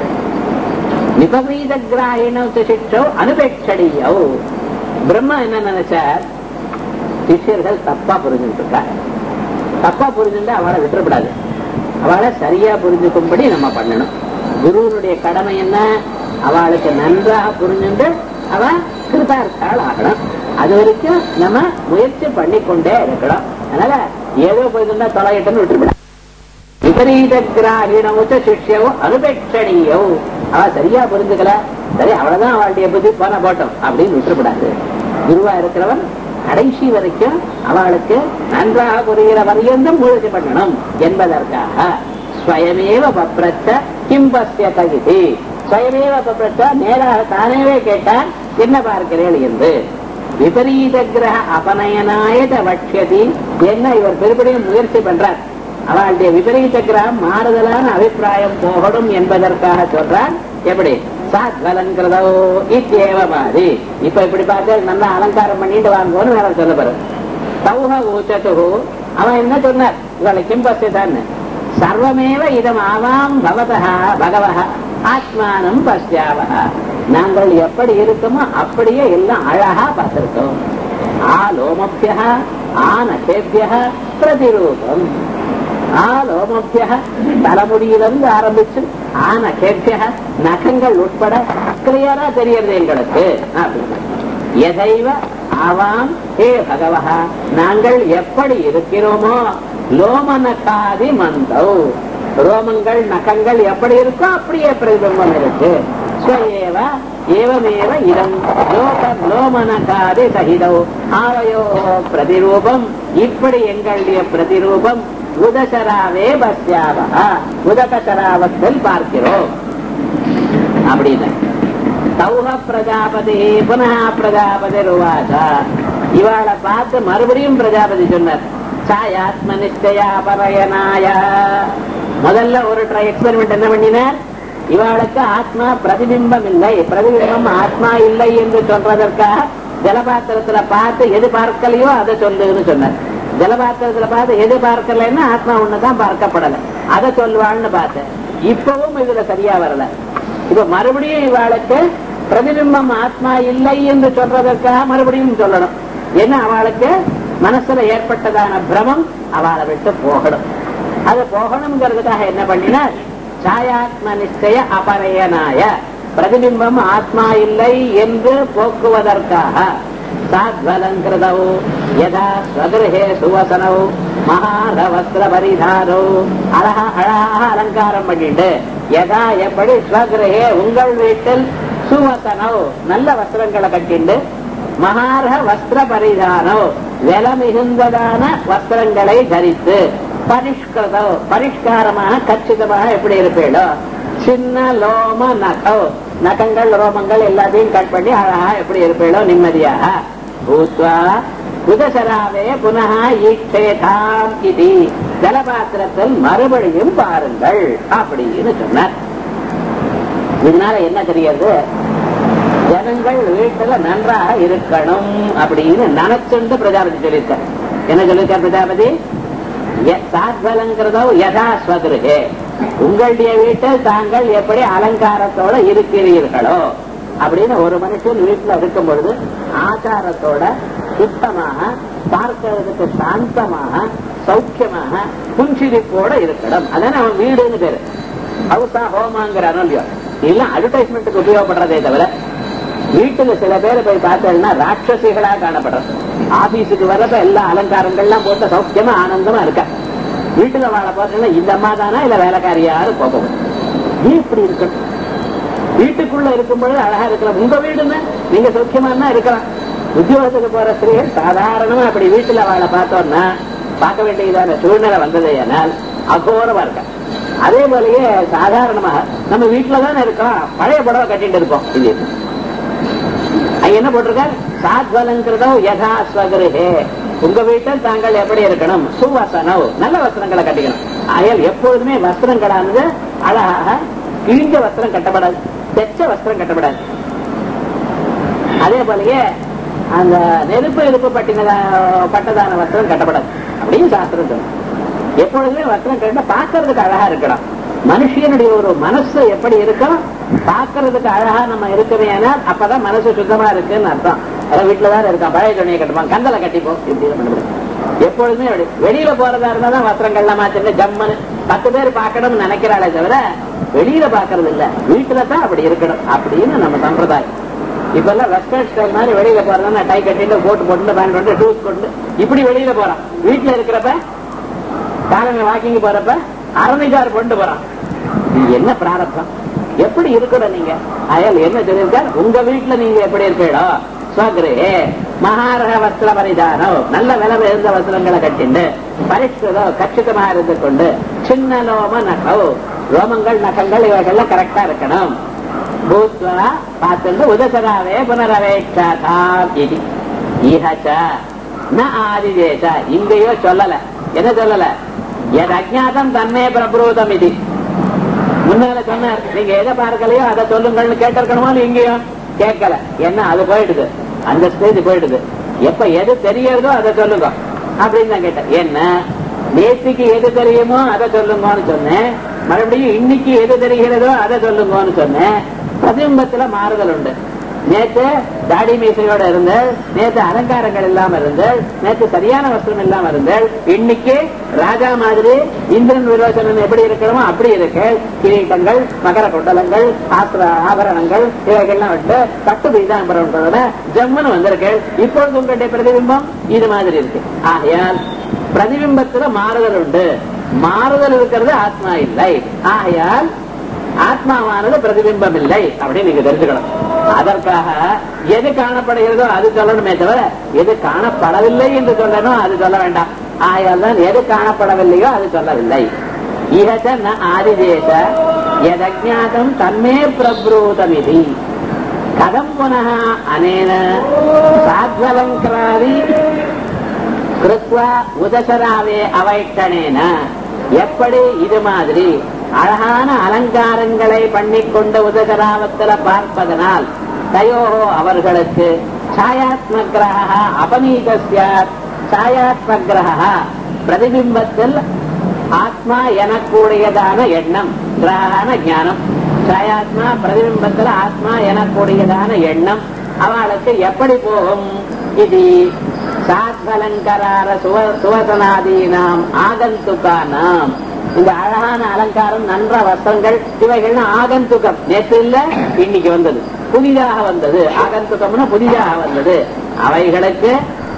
விபரீத கிராகிணம் சிக்ஷோ அனுபேட்சடியோ பிரம்மா என்ன நினைச்சார் சிஷ்யர்கள் தப்பா புரிஞ்சுட்டு இருக்கா தப்பா புரிஞ்சுட்டு அவளை விட்டுறப்படாது அவளை சரியா புரிஞ்சுக்கும்படி நம்ம பண்ணணும் குருவனுடைய கடமை என்ன அவளுக்கு நன்றாக புரிஞ்சுட்டு அவ கிருதார்த்தாள் ஆகணும் அது வரைக்கும் நம்ம முயற்சி பண்ணிக்கொண்டே இருக்கணும் அதனால ஏதோ போயிருந்தா தொலையிட்டன்னு விட்டுருப்பட விபரீத கிராகிணமுச்ச சிஷ்யவோ அனுபேட்சணியோ அவ சரியா புரிஞ்சுக்கல சரி அவ்வளவுதான் அவளுடைய புத்தி போன போட்டோம் அப்படின்னு விட்டுறக்கூடாது குருவா இருக்கிறவன் கடைசி வரைக்கும் அவளுக்கு நன்றாக புரிகிற வரையந்தும் முயற்சி பண்ணணும் என்பதற்காக ஸ்வயமேவ பப்ரச்ச கிம்பஸ்ய தகிதி ஸ்வயமேவ பப்ரச்ச நேராக தானேவே கேட்டால் என்ன பார்க்கிறேன் என்று விபரீத கிரக அபநயனாய வட்சதி என்ன இவர் பெருபடியும் முயற்சி பண்றார் அவளுடைய விபரீத கிரகம் மாறுதலான அபிப்பிராயம் போகணும் என்பதற்காக சொல்றார் எப்படி சாத்வலங்கிறதோ இத்தேவ மாதிரி இப்ப இப்படி பார்த்து நல்லா அலங்காரம் பண்ணிட்டு வாங்குவோன்னு வேற சொல்ல பாரு சௌஹ ஊச்சது அவன் என்ன சொன்னார் இவளை கிம்பஸ்து தான் சர்வமேவ இதம் ஆவாம் பவதா பகவஹ ஆத்மானம் பஷ்யாவஹ நாங்கள் எப்படி இருக்கோமோ அப்படியே எல்லாம் அழகா பார்த்திருக்கோம் ஆ லோமபிய ஆ நகேபிய பிரதிரூபம் ஆ லோமபிய தலைமுடியிலிருந்து ஆரம்பிச்சு ஆ நகேபிய நகங்கள் உட்பட கிளியரா தெரியறது எங்களுக்கு அப்படின்னு எதைவ ஆவாம் ஹே பகவஹா நாங்கள் எப்படி இருக்கிறோமோ லோமனகாதி மந்தௌ ரோமங்கள் நகங்கள் எப்படி இருக்கோ அப்படியே பிரதிபிம்பம் இருக்கு ஸ்வயேவ ஏவமேவ இதம் லோக லோமனகாதி சகிதௌ ஆவயோ பிரதிரூபம் இப்படி எங்களுடைய பிரதிரூபம் உதசராவே பஸ்யாவா உதகசராவத்தில் பார்க்கிறோம் அப்படின்னு சௌஹ பிரஜாபதி புனः பிரஜாபதி ருவாசா இவாளை பார்த்து மறுபடியும் பிரஜாபதி சொன்னார் சாயாத்ம நிச்சயா பரயனாய முதல்ல ஒரு ட்ரை எக்ஸ்பெரிமெண்ட் என்ன பண்ணினார் இவாளுக்கு ஆத்மா பிரதிபிம்பம் இல்லை பிரதிபிம்பம் ஆத்மா இல்லை என்று சொல்றதற்காக ஜலபாத்திரத்துல பார்த்து எது பார்க்கலையோ அதை சொல்லுன்னு சொன்னார் ஜலபாத்திரத்துல பார்த்து எது பார்க்கலைன்னா ஆத்மா ஒண்ணுதான் பார்க்கப்படல அதை சொல்லுவாள்னு பார்த்தேன் இப்பவும் இதுல சரியா வரல இப்ப மறுபடியும் இவாளுக்கு பிரதிபிம்பம் ஆத்மா இல்லை என்று சொல்றதற்காக மறுபடியும் சொல்லணும் ஏன்னா அவளுக்கு மனசுல ஏற்பட்டதான பிரமம் அவளை விட்டு போகணும் அது போகணுங்கிறதுக்காக என்ன பண்ணினார் சாயாத்ம நிச்சய அபரயனாய பிரதிபிம்பம் ஆத்மா இல்லை என்று போக்குவதற்காக சாத்வலங்கிருதௌ யதா ஸ்வகிருஹே சுவசனௌ மகார வஸ்திர பரிதாரோ அழகா அழகாக அலங்காரம் பண்ணிட்டு யதா எப்படி ஸ்வகிருஹே உங்கள் வீட்டில் சுவசனோ நல்ல வஸ்திரங்களை கட்டிண்டு மகார வஸ்திர பரிதானோ வில மிகுந்ததான வஸ்திரங்களை தரித்து பரிஷ்கிருதோ பரிஷ்காரமாக கச்சிதமாக எப்படி இருப்பீளோ சின்ன லோம நகோ நகங்கள் ரோமங்கள் எல்லாத்தையும் கட் பண்ணி அழகா எப்படி இருப்பீளோ நிம்மதியாக பூத்வா புதசராவே புனக ஈட்சேதாம் இது ஜலபாத்திரத்தில் மறுபடியும் பாருங்கள் அப்படின்னு சொன்னார் இதனால என்ன தெரியாது ஜனங்கள் வீட்டுல நன்றாக இருக்கணும் அப்படின்னு நினைச்சுண்டு பிரஜாபதி சொல்லியிருக்கார் என்ன சொல்லியிருக்கார் பிரஜாபதி சாத்வலங்கிறதோ யதா ஸ்வகிருகே உங்களுடைய வீட்டில் தாங்கள் எப்படி அலங்காரத்தோட இருக்கிறீர்களோ அப்படின்னு ஒரு மனுஷன் வீட்டுல இருக்கும் பொழுது ஆச்சாரத்தோட சுத்தமாக பார்க்கிறதுக்கு சாந்தமாக சௌக்கியமாக புன்சிரிப்போட இருக்கணும் அதான அவன் வீடுன்னு பேரு ஹவுசா ஹோமாங்கிறானோ இல்லையோ இதெல்லாம் அட்வர்டைஸ்மெண்ட்டுக்கு உபயோகப்படுறதே தவிர வீட்டுல சில பேர் போய் பார்த்தேன்னா ராட்சசிகளா காணப்படுறது ஆபீஸுக்கு வரப்ப எல்லா அலங்காரங்கள்லாம் போட்டு சௌக்கியமா ஆனந்தமா இருக்க வீட்டுல வாழ பார்த்தீங்கன்னா இந்த அம்மா தானா இல்ல வேலைக்காரியாரு கோபம் நீ இப்படி இருக்கணும் வீட்டுக்குள்ள இருக்கும் பொழுது அழகா இருக்கலாம் உங்க வீடுன்னு நீங்க சௌக்கியமா தான் இருக்கலாம் உத்தியோகத்துக்கு போற ஸ்திரீகள் சாதாரணமா அப்படி வீட்டுல வாழ பார்த்தோம்னா பார்க்க வேண்டியதான சூழ்நிலை வந்ததே ஆனால் அகோரமா இருக்க அதே போலயே சாதாரணமாக நம்ம வீட்டுல தானே இருக்கோம் பழைய புடவை கட்டிட்டு இருக்கோம் இது அங்க என்ன போட்டிருக்கார் சாத்வலங்கிறதோ யதா ஸ்வகிருஹே உங்க வீட்டில் தாங்கள் எப்படி இருக்கணும் சுவசனவ் நல்ல வஸ்திரங்களை கட்டிக்கணும் ஆகையால் எப்பொழுதுமே வஸ்திரங்களானது அழகாக கிழிஞ்ச வஸ்திரம் கட்டப்படாது தெச்ச வஸ்திரம் கட்டப்படாது அதே போலயே அந்த நெருப்பு எருப்பு பட்டினதா பட்டதான வஸ்திரம் கட்டப்படாது அப்படின்னு சாஸ்திரம் சொல்லும் எப்பொழுதுமே வஸ்திரம் கட்ட பார்க்கறதுக்கு அழகா இருக்கணும் மனுஷனுடைய ஒரு மனசு எப்படி இருக்கும் பார்க்கறதுக்கு அழகா நம்ம இருக்கவே ஆனால் அப்பதான் மனசு சுத்தமா இருக்குன்னு அர்த்தம் அதான் வீட்டுலதான் இருக்கான் பழைய துணியை கட்டுப்பான் கந்தலை கட்டிப்போம் இப்படி பண்ணக்கூடாது எப்பொழுதுமே அப்படி வெளியில போறதா இருந்தா தான் வஸ்திரங்கள்லாம் மாத்திட்டு ஜம்மனு பத்து பேர் பார்க்கணும்னு நினைக்கிறாளே தவிர வெளியில பாக்குறது இல்ல வீட்டுல தான் அப்படி இருக்கணும் அப்படின்னு நம்ம சம்பிரதாயம் இப்ப எல்லாம் வெஸ்டர்ன் ஸ்டைல் மாதிரி வெளியில போறதா டை கட்டிட்டு கோட்டு போட்டு பேண்ட் போட்டு டூஸ் போட்டு இப்படி வெளியில போறான் வீட்டுல இருக்கிறப்ப காலங்க வாக்கிங் போறப்ப அரணிகார் கொண்டு போறான் இது என்ன பிராரத்தம் எப்படி இருக்கணும் நீங்க அயல் என்ன சொல்லியிருக்கார் உங்க வீட்டுல நீங்க எப்படி இருக்கீடோ ஸ்வகிரே மகாரக வஸ்திர பரிதானம் நல்ல விலை உயர்ந்த வஸ்திரங்களை கட்டிண்டு பரிஷ்கிருதோ கச்சிதமா இருந்து கொண்டு சின்ன லோம நகோ ரோமங்கள் நகங்கள் இவைகள்லாம் கரெக்டா இருக்கணும் பூத்வா பார்த்துட்டு உதசராவே புனரவேட்சாதாம் இது இஹச்ச ந ஆதிதேச இங்கேயோ சொல்லல என்ன சொல்லல எது அஜாதம் தன்மே பிரபுரூதம் இது முன்னால சொன்னார் நீங்க எதை பார்க்கலையோ அதை சொல்லுங்கள்னு கேட்டிருக்கணுமோ இங்கேயோ கேட்கல என்ன அது போயிடுது அந்த ஸ்டேஜ் போயிடுது எப்ப எது தெரியறதோ அதை சொல்லுங்க அப்படின்னு நான் கேட்டேன் என்ன நேற்றுக்கு எது தெரியுமோ அதை சொல்லுங்கன்னு சொன்னேன் மறுபடியும் இன்னைக்கு எது தெரிகிறதோ அதை சொல்லுங்கன்னு சொன்னேன் பிரதிபிம்பத்துல மாறுதல் உண்டு நேத்து தாடி மீசையோட இருந்தேள் நேத்து அலங்காரங்கள் இல்லாம இருந்தேள் நேத்து சரியான வஸ்திரம் இல்லாம இருந்தேள் இன்னைக்கு ராஜா மாதிரி இந்திரன் விரோச்சனன் எப்படி இருக்கணுமோ அப்படி இருக்கு கிரீட்டங்கள் மகர குண்டலங்கள் ஆசிர ஆபரணங்கள் இவைகள்லாம் விட்டு பட்டு பீதாம்பரம் ஜம்முன்னு வந்திருக்கேள் இப்பொழுது உங்களுடைய பிரதிபிம்பம் இது மாதிரி இருக்கு ஆகையால் பிரதிபிம்பத்துல மாறுதல் உண்டு மாறுதல் இருக்கிறது ஆத்மா இல்லை ஆகையால் ஆத்மாவானது பிரதிபிம்பம் இல்லை அப்படின்னு நீங்க தெரிஞ்சுக்கணும் அதற்காக எது காணப்படுகிறதோ அது சொல்லணுமே தவிர எது காணப்படவில்லை என்று சொல்லணும் அது சொல்ல வேண்டாம் ஆயால் தான் எது காணப்படவில்லையோ அது சொல்லவில்லை இகச்ச ந ஆதிதேச எதஜாதம் தன்மே பிரபுதமிதி கதம் புனः அனேன சாத்வலங்கிராதி கிருத்வா உதசராவே அவைட்டனேன எப்படி இது மாதிரி அழகான அலங்காரங்களை பண்ணிக்கொண்ட உதகராவத்துல பார்ப்பதனால் தயோகோ அவர்களுக்கு சாயாத்மகிரக அபநீதஸ்யாத் சாயாத்மகிரக பிரதிபிம்பத்தில் ஆத்மா எனக்கூடியதான எண்ணம் கிரகான ஞானம் சாயாத்மா பிரதிபிம்பத்தில் ஆத்மா எனக்கூடியதான எண்ணம் அவளுக்கு எப்படி போகும் இது சாத்வலங்கரார சுவ சுவசனாதீனாம் ஆகந்துகானாம் இந்த அழகான அலங்காரம் நன்ற வஸ்திரங்கள் இவைகள் ஆகந்துகம் நேற்று இல்ல இன்னைக்கு வந்தது புதிதாக வந்தது ஆகந்துகம்னா புதிதாக வந்தது அவைகளுக்கு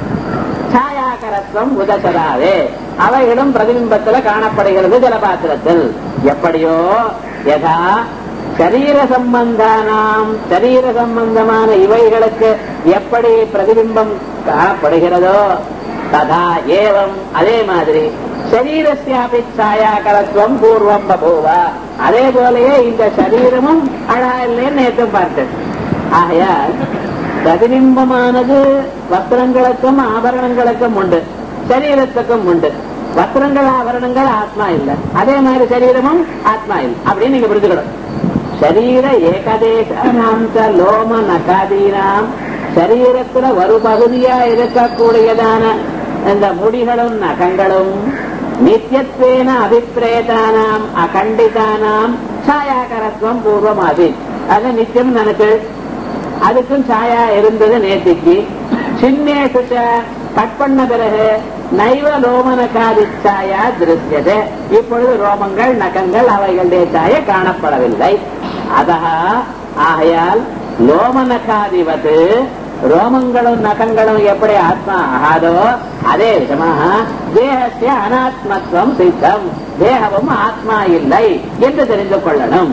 சாயாகரத்துவம் உதசதாவே அவைகளும் பிரதிபிம்பத்துல காணப்படுகிறது ஜலபாத்திரத்தில் எப்படியோ யதா சரீர சம்பந்தானாம் சரீர சம்பந்தமான இவைகளுக்கு எப்படி பிரதிபிம்பம் காணப்படுகிறதோ ததா ஏவம் அதே மாதிரி சரீரஸ்யாபி சாயாகரத்துவம் பூர்வம் பபூவ அதே போலயே இந்த சரீரமும் அழகா இல்லைன்னு நேற்று பார்த்தேன் ஆகையால் பிரதிபிம்பமானது வஸ்திரங்களுக்கும் ஆபரணங்களுக்கும் உண்டு சரீரத்துக்கும் உண்டு வஸ்திரங்கள் ஆபரணங்கள் ஆத்மா இல்ல அதே மாதிரி சரீரமும் ஆத்மா இல்லை அப்படின்னு நீங்க புரிஞ்சுக்கணும் சரீர ஏகதேசாம் லோம நகாதீனாம் சரீரத்துல ஒரு பகுதியா இருக்கக்கூடியதான இந்த முடிகளும் நகங்களும் நித்தியத்வேன அபிப்பிரேதானாம் அகண்டிதானாம் சாயாகரத்துவம் பூர்வமாதி அது நித்தியம் எனக்கு அதுக்கும் சாயா இருந்தது நேத்திக்கு சின்னேசு கட் பண்ண பிறகு நைவ லோமனகாதி சாயா திருஷ்யது இப்பொழுது ரோமங்கள் நகங்கள் அவைகளுடைய சாய காணப்படவில்லை அதா ஆகையால் லோமனகாதிவது ரோமங்களும் நகங்களும் எப்படி ஆத்மா ஆகாதோ அதே விதமாக தேகத்திய அனாத்மத்துவம் சித்தம் தேகமும் ஆத்மா இல்லை என்று தெரிந்து கொள்ளணும்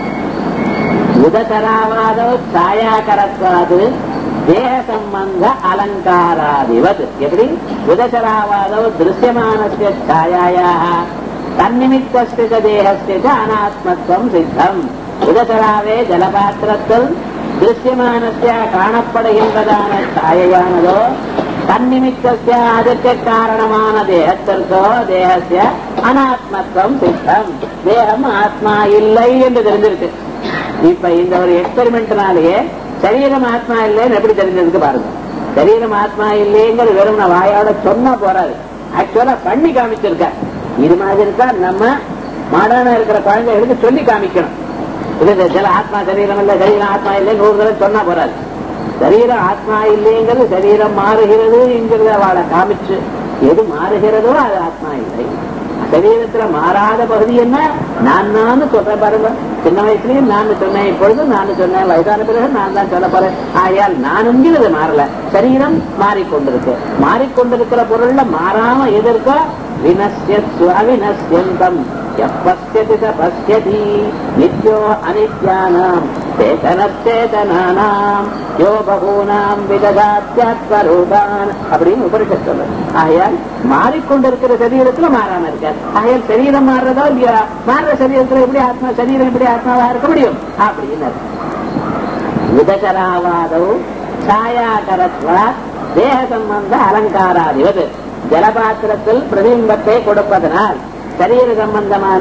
உதசராவாதோ சாயாகரத்வாது தேக சம்பந்த அலங்காராதிவத் எப்படி உதசராவாதோ திருஷ்யமானஸ்ய சாயாயாக தன்னிமித்தஸ்தித தேகஸ்தித அனாத்மத்துவம் சித்தம் உதசராவே ஜலபாத்திரத்தில் திருஷ்யமானஸ்ய காணப்படுகின்றதான சாயையானதோ தன்னிமித்தஸ்ய அதற்கு காரணமான தேகத்திற்கோ தேகஸ்ய அனாத்மத்துவம் சித்தம் தேகம் ஆத்மா இல்லை என்று தெரிஞ்சிருக்கு இப்ப இந்த ஒரு எக்ஸ்பெரிமெண்ட்னாலேயே சரீரம் ஆத்மா இல்லைன்னு எப்படி தெரிஞ்சதுக்கு பாருங்க சரீரம் ஆத்மா இல்லைங்கிற வெறும் நான் வாயோட சொன்னா போறாது ஆக்சுவலா பண்ணி காமிச்சிருக்க இது மாதிரி இருக்கா நம்ம மாடான இருக்கிற குழந்தைகளுக்கு சொல்லி காமிக்கணும் இது சில ஆத்மா சரீரம் இல்ல சரீரம் ஆத்மா இல்லை நூறு தடவை சொன்னா போறாது சரீரம் ஆத்மா இல்லைங்கிறது சரீரம் மாறுகிறது என்கிறத அவளை காமிச்சு எது மாறுகிறதோ அது ஆத்மா இல்லை சரீரத்துல மாறாத பகுதி என்ன நான் நான் சொல்ற பாருங்க சின்ன வயசுலயும் நான் சொன்னேன் இப்பொழுது நான் சொன்னேன் வயதான பிறகு நான் தான் சொல்ல போறேன் ஆகையால் நானுங்கிறது மாறல சரீரம் மாறிக்கொண்டிருக்கு மாறிக்கொண்டிருக்கிற பொருள்ல மாறாம எது இருக்கோ வினஸ்யத்வவினஸ்யந்தம் எப்பஸ்யதி ச பஸ்யதி நித்யோ அனித்யானாம் சேதனச்சேதனானாம் யோ பகூனாம் விததாத்யஸ்வரூபான் அப்படின்னு உபரிஷத் சொல்ல ஆகையால் மாறிக்கொண்டிருக்கிற சரீரத்துல மாறாம இருக்காது ஆகையால் சரீரம் மாறுறதோ இல்லையா மாறுற சரீரத்துல எப்படி ஆத்மா சரீரம் எப்படி ஆத்மாவா இருக்க முடியும் அப்படின்னு விதகராவாதோ சாயாகரத்வா தேக சம்பந்த அலங்காராதிவது ஜலபாத்திரத்தில் பிரதிபிம்பத்தை கொடுப்பதனால் சரீர சம்பந்தமான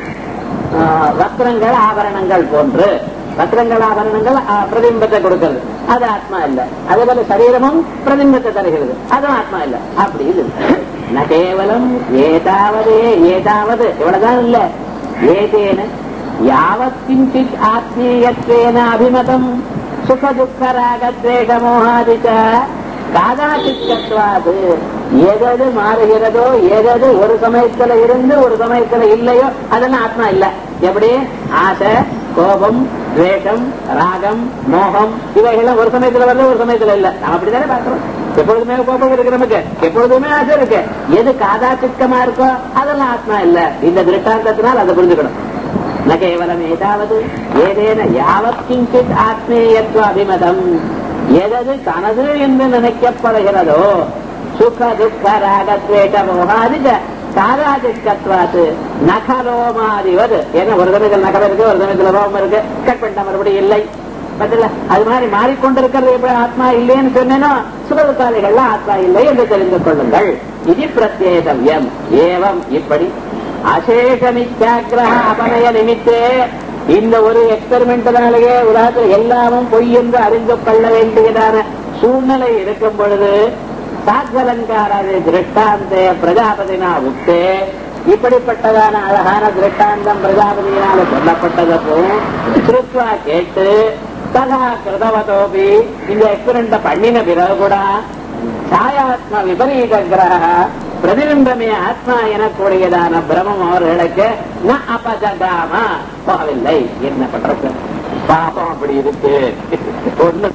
வஸ்திரங்கள் ஆபரணங்கள் போன்று வஸ்திரங்கள் ஆபரணங்கள் பிரதிபிம்பத்தை கொடுக்கிறது அது ஆத்மா இல்ல அதே போல சரீரமும் பிரதிபிம்பத்தை தருகிறது அதுவும் ஆத்மா இல்ல அப்படி இது ந கேவலம் ஏதாவது ஏதாவது இவ்வளவுதான் இல்ல ஏதேன யாவத் கிஞ்சித் ஆத்மீயத்வேன அபிமதம் சுக துக்க ராகத்வேஷ மோகாதிச்ச காதாசிக்கத்வாது எதது மாறுகிறதோ எதது ஒரு சமயத்துல இருந்து ஒரு சமயத்துல இல்லையோ அதெல்லாம் ஆத்மா இல்ல எப்படி ஆசை கோபம் துவேஷம் ராகம் மோகம் இவைகள்லாம் ஒரு சமயத்துல வருது ஒரு சமயத்துல இல்ல நம்ம அப்படித்தானே பாக்குறோம் எப்பொழுதுமே கோபம் இருக்கு நமக்கு எப்பொழுதுமே ஆசை இருக்கு எது காதா சிக்கமா இருக்கோ அதெல்லாம் ஆத்மா இல்ல இந்த திருஷ்டாந்தத்தினால் அதை புரிஞ்சுக்கணும் ந கேவலம் ஏதாவது ஏதேன யாவத் கிஞ்சித் ஆத்மேயத்துவ அபிமதம் எதது தனது என்று நினைக்கப்படுகிறதோ சுக துக்க ராகத்வேஷ மோகாதிக சாராதிக்கத்வாத்து நகரோமாதிவது ஏன்னா ஒரு சமயத்தில் நகரம் இருக்கு ஒரு சமயத்தில் ரோமம் இருக்கு கட் பண்ணிட்ட மறுபடியும் இல்லை பதில அது மாதிரி மாறிக்கொண்டிருக்கிறது எப்படி ஆத்மா இல்லைன்னு சொன்னேனோ சுகதுக்காலிகள்ல ஆத்மா இல்லை என்று தெரிந்து கொள்ளுங்கள் இது பிரத்யேகவியம் ஏவம் இப்படி அசேஷ மித்யாகிரக அபநய நிமித்தே இந்த ஒரு எக்ஸ்பெரிமெண்ட்னாலேயே உலகத்தில் எல்லாமும் பொய் என்று அறிந்து கொள்ள வேண்டியதான சூழ்நிலை இருக்கும் பொழுது சாத்வலங்காராதி திருஷ்டாந்தே பிரஜாபதினா உத்தே இப்படிப்பட்டதான அழகான திருஷ்டாந்தம் பிரஜாபதியினால சொல்லப்பட்டதும் திருத்வா கேட்டு ததா கிருதவதோபி இந்த எக்ஸ்பெரிமெண்ட பண்ணின பிறகு கூட சாயாத்ம விபரீத கிரக பிரதிபிம்பமே ஆத்மா எனக்கூடியதான பிரமம் அவர்களுக்கு ந அபஜகாம போகவில்லை என்ன பண்றது பாபம் அப்படி இருக்கு ஒண்ணு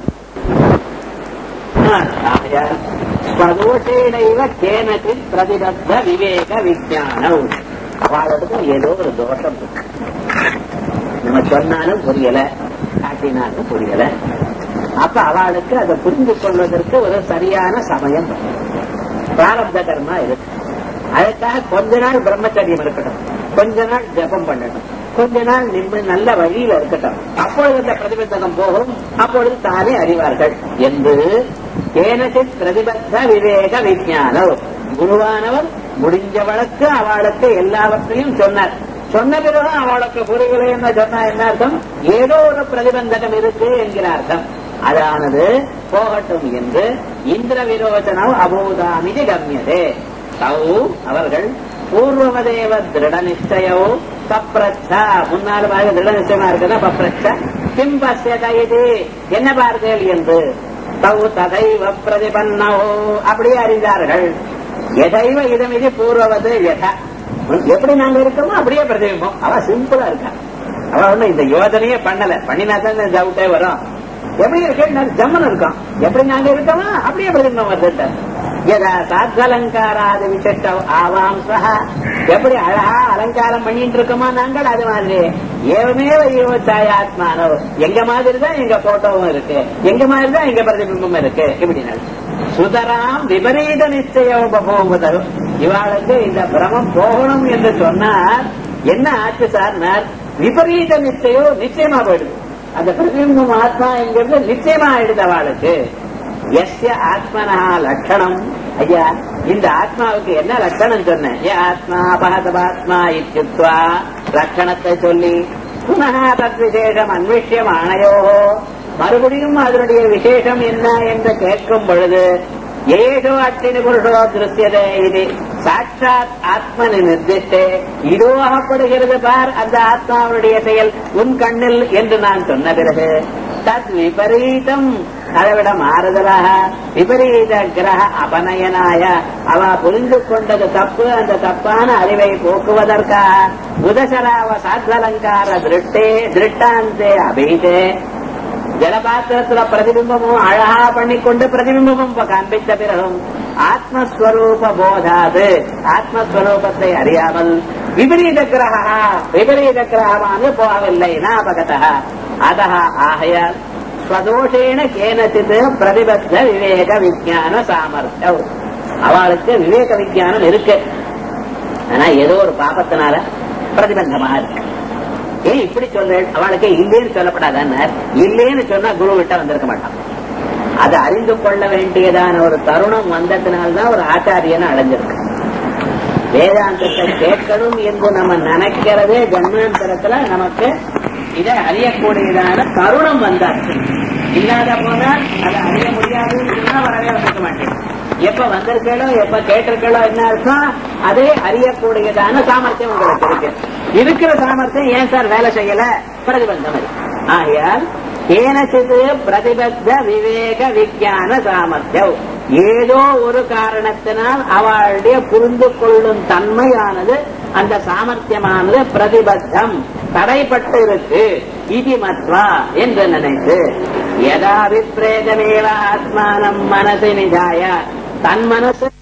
ஸ்வதோஷேனைவ கேனச்சித் பிரதிபத்த விவேக விஜானம் அவளுக்கு ஏதோ ஒரு தோஷம் இருக்கு நம்ம சொன்னாலும் புரியல காட்டினாலும் புரியல அப்ப அவளுக்கு அதை புரிந்து கொள்வதற்கு ஒரு சரியான சமயம் வரும். பிராரப்த கர்மா இருக்கு அதுக்காக கொஞ்ச நாள் பிரம்மச்சரியம் இருக்கட்டும் கொஞ்ச நாள் ஜபம் பண்ணட்டும் கொஞ்ச நாள் நிம்ம நல்ல வழியில இருக்கட்டும் அப்பொழுது அந்த பிரதிபந்தகம் போகும் அப்பொழுது தானே அறிவார்கள் என்று ஏனசித் பிரதிபத்த விவேக விஞ்ஞானம் குருவானவர் முடிஞ்ச வழக்கு அவளுக்கு எல்லாவற்றையும் சொன்னார் சொன்ன பிறகு அவளுக்கு புரியவில்லை என்ன சொன்னா என்ன அர்த்தம் ஏதோ ஒரு பிரதிபந்தகம் இருக்கு என்கிற அர்த்தம் அதானது போகட்டும் என்று இந்திர விரோச்சனம் அபூதாமிதி கம்யதே தௌ அவர்கள் பூர்வமதேவ திருட நிச்சயோ பப்ரச்சா முன்னால் பாருங்க திருட நிச்சயமா இருக்குதா பப்ரச்சா கிம் பசியத இது என்ன பார்த்தேள் என்று தௌ ததைவ பிரதிபன்னோ அப்படியே அறிந்தார்கள் எதைவ இதமிதி பூர்வவது யதா எப்படி நாங்க இருக்கோமோ அப்படியே பிரதிபிம்பம் அவ சிம்பிளா இருக்கா அவ ஒண்ணும் இந்த யோஜனையே பண்ணல பண்ணினா தான் இந்த டவுட்டே வரும் எப்படி இருக்கேன் ஜம்மன் இருக்கோம் எப்படி நாங்க இருக்கோமோ அப்படியே பிரதிபிம்பம் வருது யதா சாத்வலங்காராது விசிஷ்ட ஆவாம் சஹா எப்படி அழகா அலங்காரம் பண்ணிட்டு இருக்கோமா நாங்கள் அது மாதிரி ஏவமேவ ஈவ சாயாத்மானோ எங்க மாதிரி தான் எங்க போட்டோவும் இருக்கு எங்க மாதிரி தான் எங்க பிரதிபிம்பம் இருக்கு இப்படி சுதராம் விபரீத நிச்சயம் பகவதரும் இவாளுக்கு இந்த பிரமம் போகணும் என்று சொன்னார் என்ன ஆச்சு சார் விபரீத நிச்சயம் நிச்சயமா போயிடுது அந்த பிரதிபிம்பம் ஆத்மா என்கிறது நிச்சயமா ஆயிடுது அவளுக்கு எஸ்ய ஆத்மனா லட்சணம் ஐயா இந்த ஆத்மாவுக்கு என்ன லட்சணம் சொன்னேன் ஏ ஆத்மா அபகதபாத்மா இத்தியுக்வா லட்சணத்தை சொல்லி புனக தத் விசேஷம் அன்விஷ்யம் ஆணையோ மறுபடியும் அதனுடைய விசேஷம் என்ன என்று கேட்கும் பொழுது ஏஷோ அட்டினி புருஷோ திருஷ்யதே இது சாட்சாத் ஆத்மனி நிர்திஷ்டே இதோ அகப்படுகிறது பார் அந்த ஆத்மாவுடைய செயல் உன் கண்ணில் என்று நான் சொன்ன பிறகு தத் விபரீதம் அதைவிட மாறுதலாக விபரீத கிரக அபநயனாய அவ புரிந்து கொண்டது தப்பு அந்த தப்பான அறிவை போக்குவதற்காக உதசராவ சாத்வலங்கார திருட்டே திருட்டாந்தே அபீதே ஜலபாத்திரத்துல பிரதிபிம்பமும் அழகா பண்ணிக்கொண்டு பிரதிபிம்பமும் காண்பித்த பிறகும் ஆத்மஸ்வரூப போதாது ஆத்மஸ்வரூபத்தை அறியாமல் விபரீத கிரகா விபரீத கிரகமானது போகவில்லை நாபகத அத ஆகையால் ஸ்வதோஷேன கேனச்சித் பிரதிபத்த விவேக விஜான சாமர்த்தியம் அவளுக்கு விவேக விஜானம் இருக்கு ஆனா ஏதோ ஒரு பாபத்தினால பிரதிபந்தமா இருக்கு ஏன் இப்படி சொல்றேன் அவளுக்கு இல்லேன்னு சொல்லப்படாதான்னு இல்லேன்னு சொன்னா குரு விட்ட வந்திருக்க மாட்டான் அதை அறிந்து கொள்ள வேண்டியதான ஒரு தருணம் வந்ததுனால்தான் ஒரு ஆச்சாரியனை அடைஞ்சிருக்கு வேதாந்தத்தை கேட்கணும் என்று நம்ம நினைக்கிறதே ஜன்மாந்தரத்துல நமக்கு இதை அறியக்கூடியதான தருணம் வந்தாச்சு இல்லாத போனால் அதை அறிய முடியாதுன்னு சொன்னா வரவே வந்திருக்க மாட்டேன் எப்ப வந்திருக்கோ எப்ப கேட்டிருக்கோ என்ன அர்த்தம் அதே அறியக்கூடியதான சாமர்த்தியம் உங்களுக்கு இருக்கு இருக்கிற சாமர்த்தியம் ஏன் சார் வேலை செய்யல பிரதிபந்தம் இருக்கு ஆகையால் கேனச்சிது பிரதிபத்த விவேக விஜான சாமர்த்தியம் ஏதோ ஒரு காரணத்தினால் அவளுடைய புரிந்து கொள்ளும் தன்மையானது அந்த சாமர்த்தியமானது பிரதிபத்தம் தடைப்பட்டு இருக்கு இது மத்வா என்று நினைத்து யதா விப்ரேதமேவ ஆத்மானம் மனசு நிஜாய தன் மனசு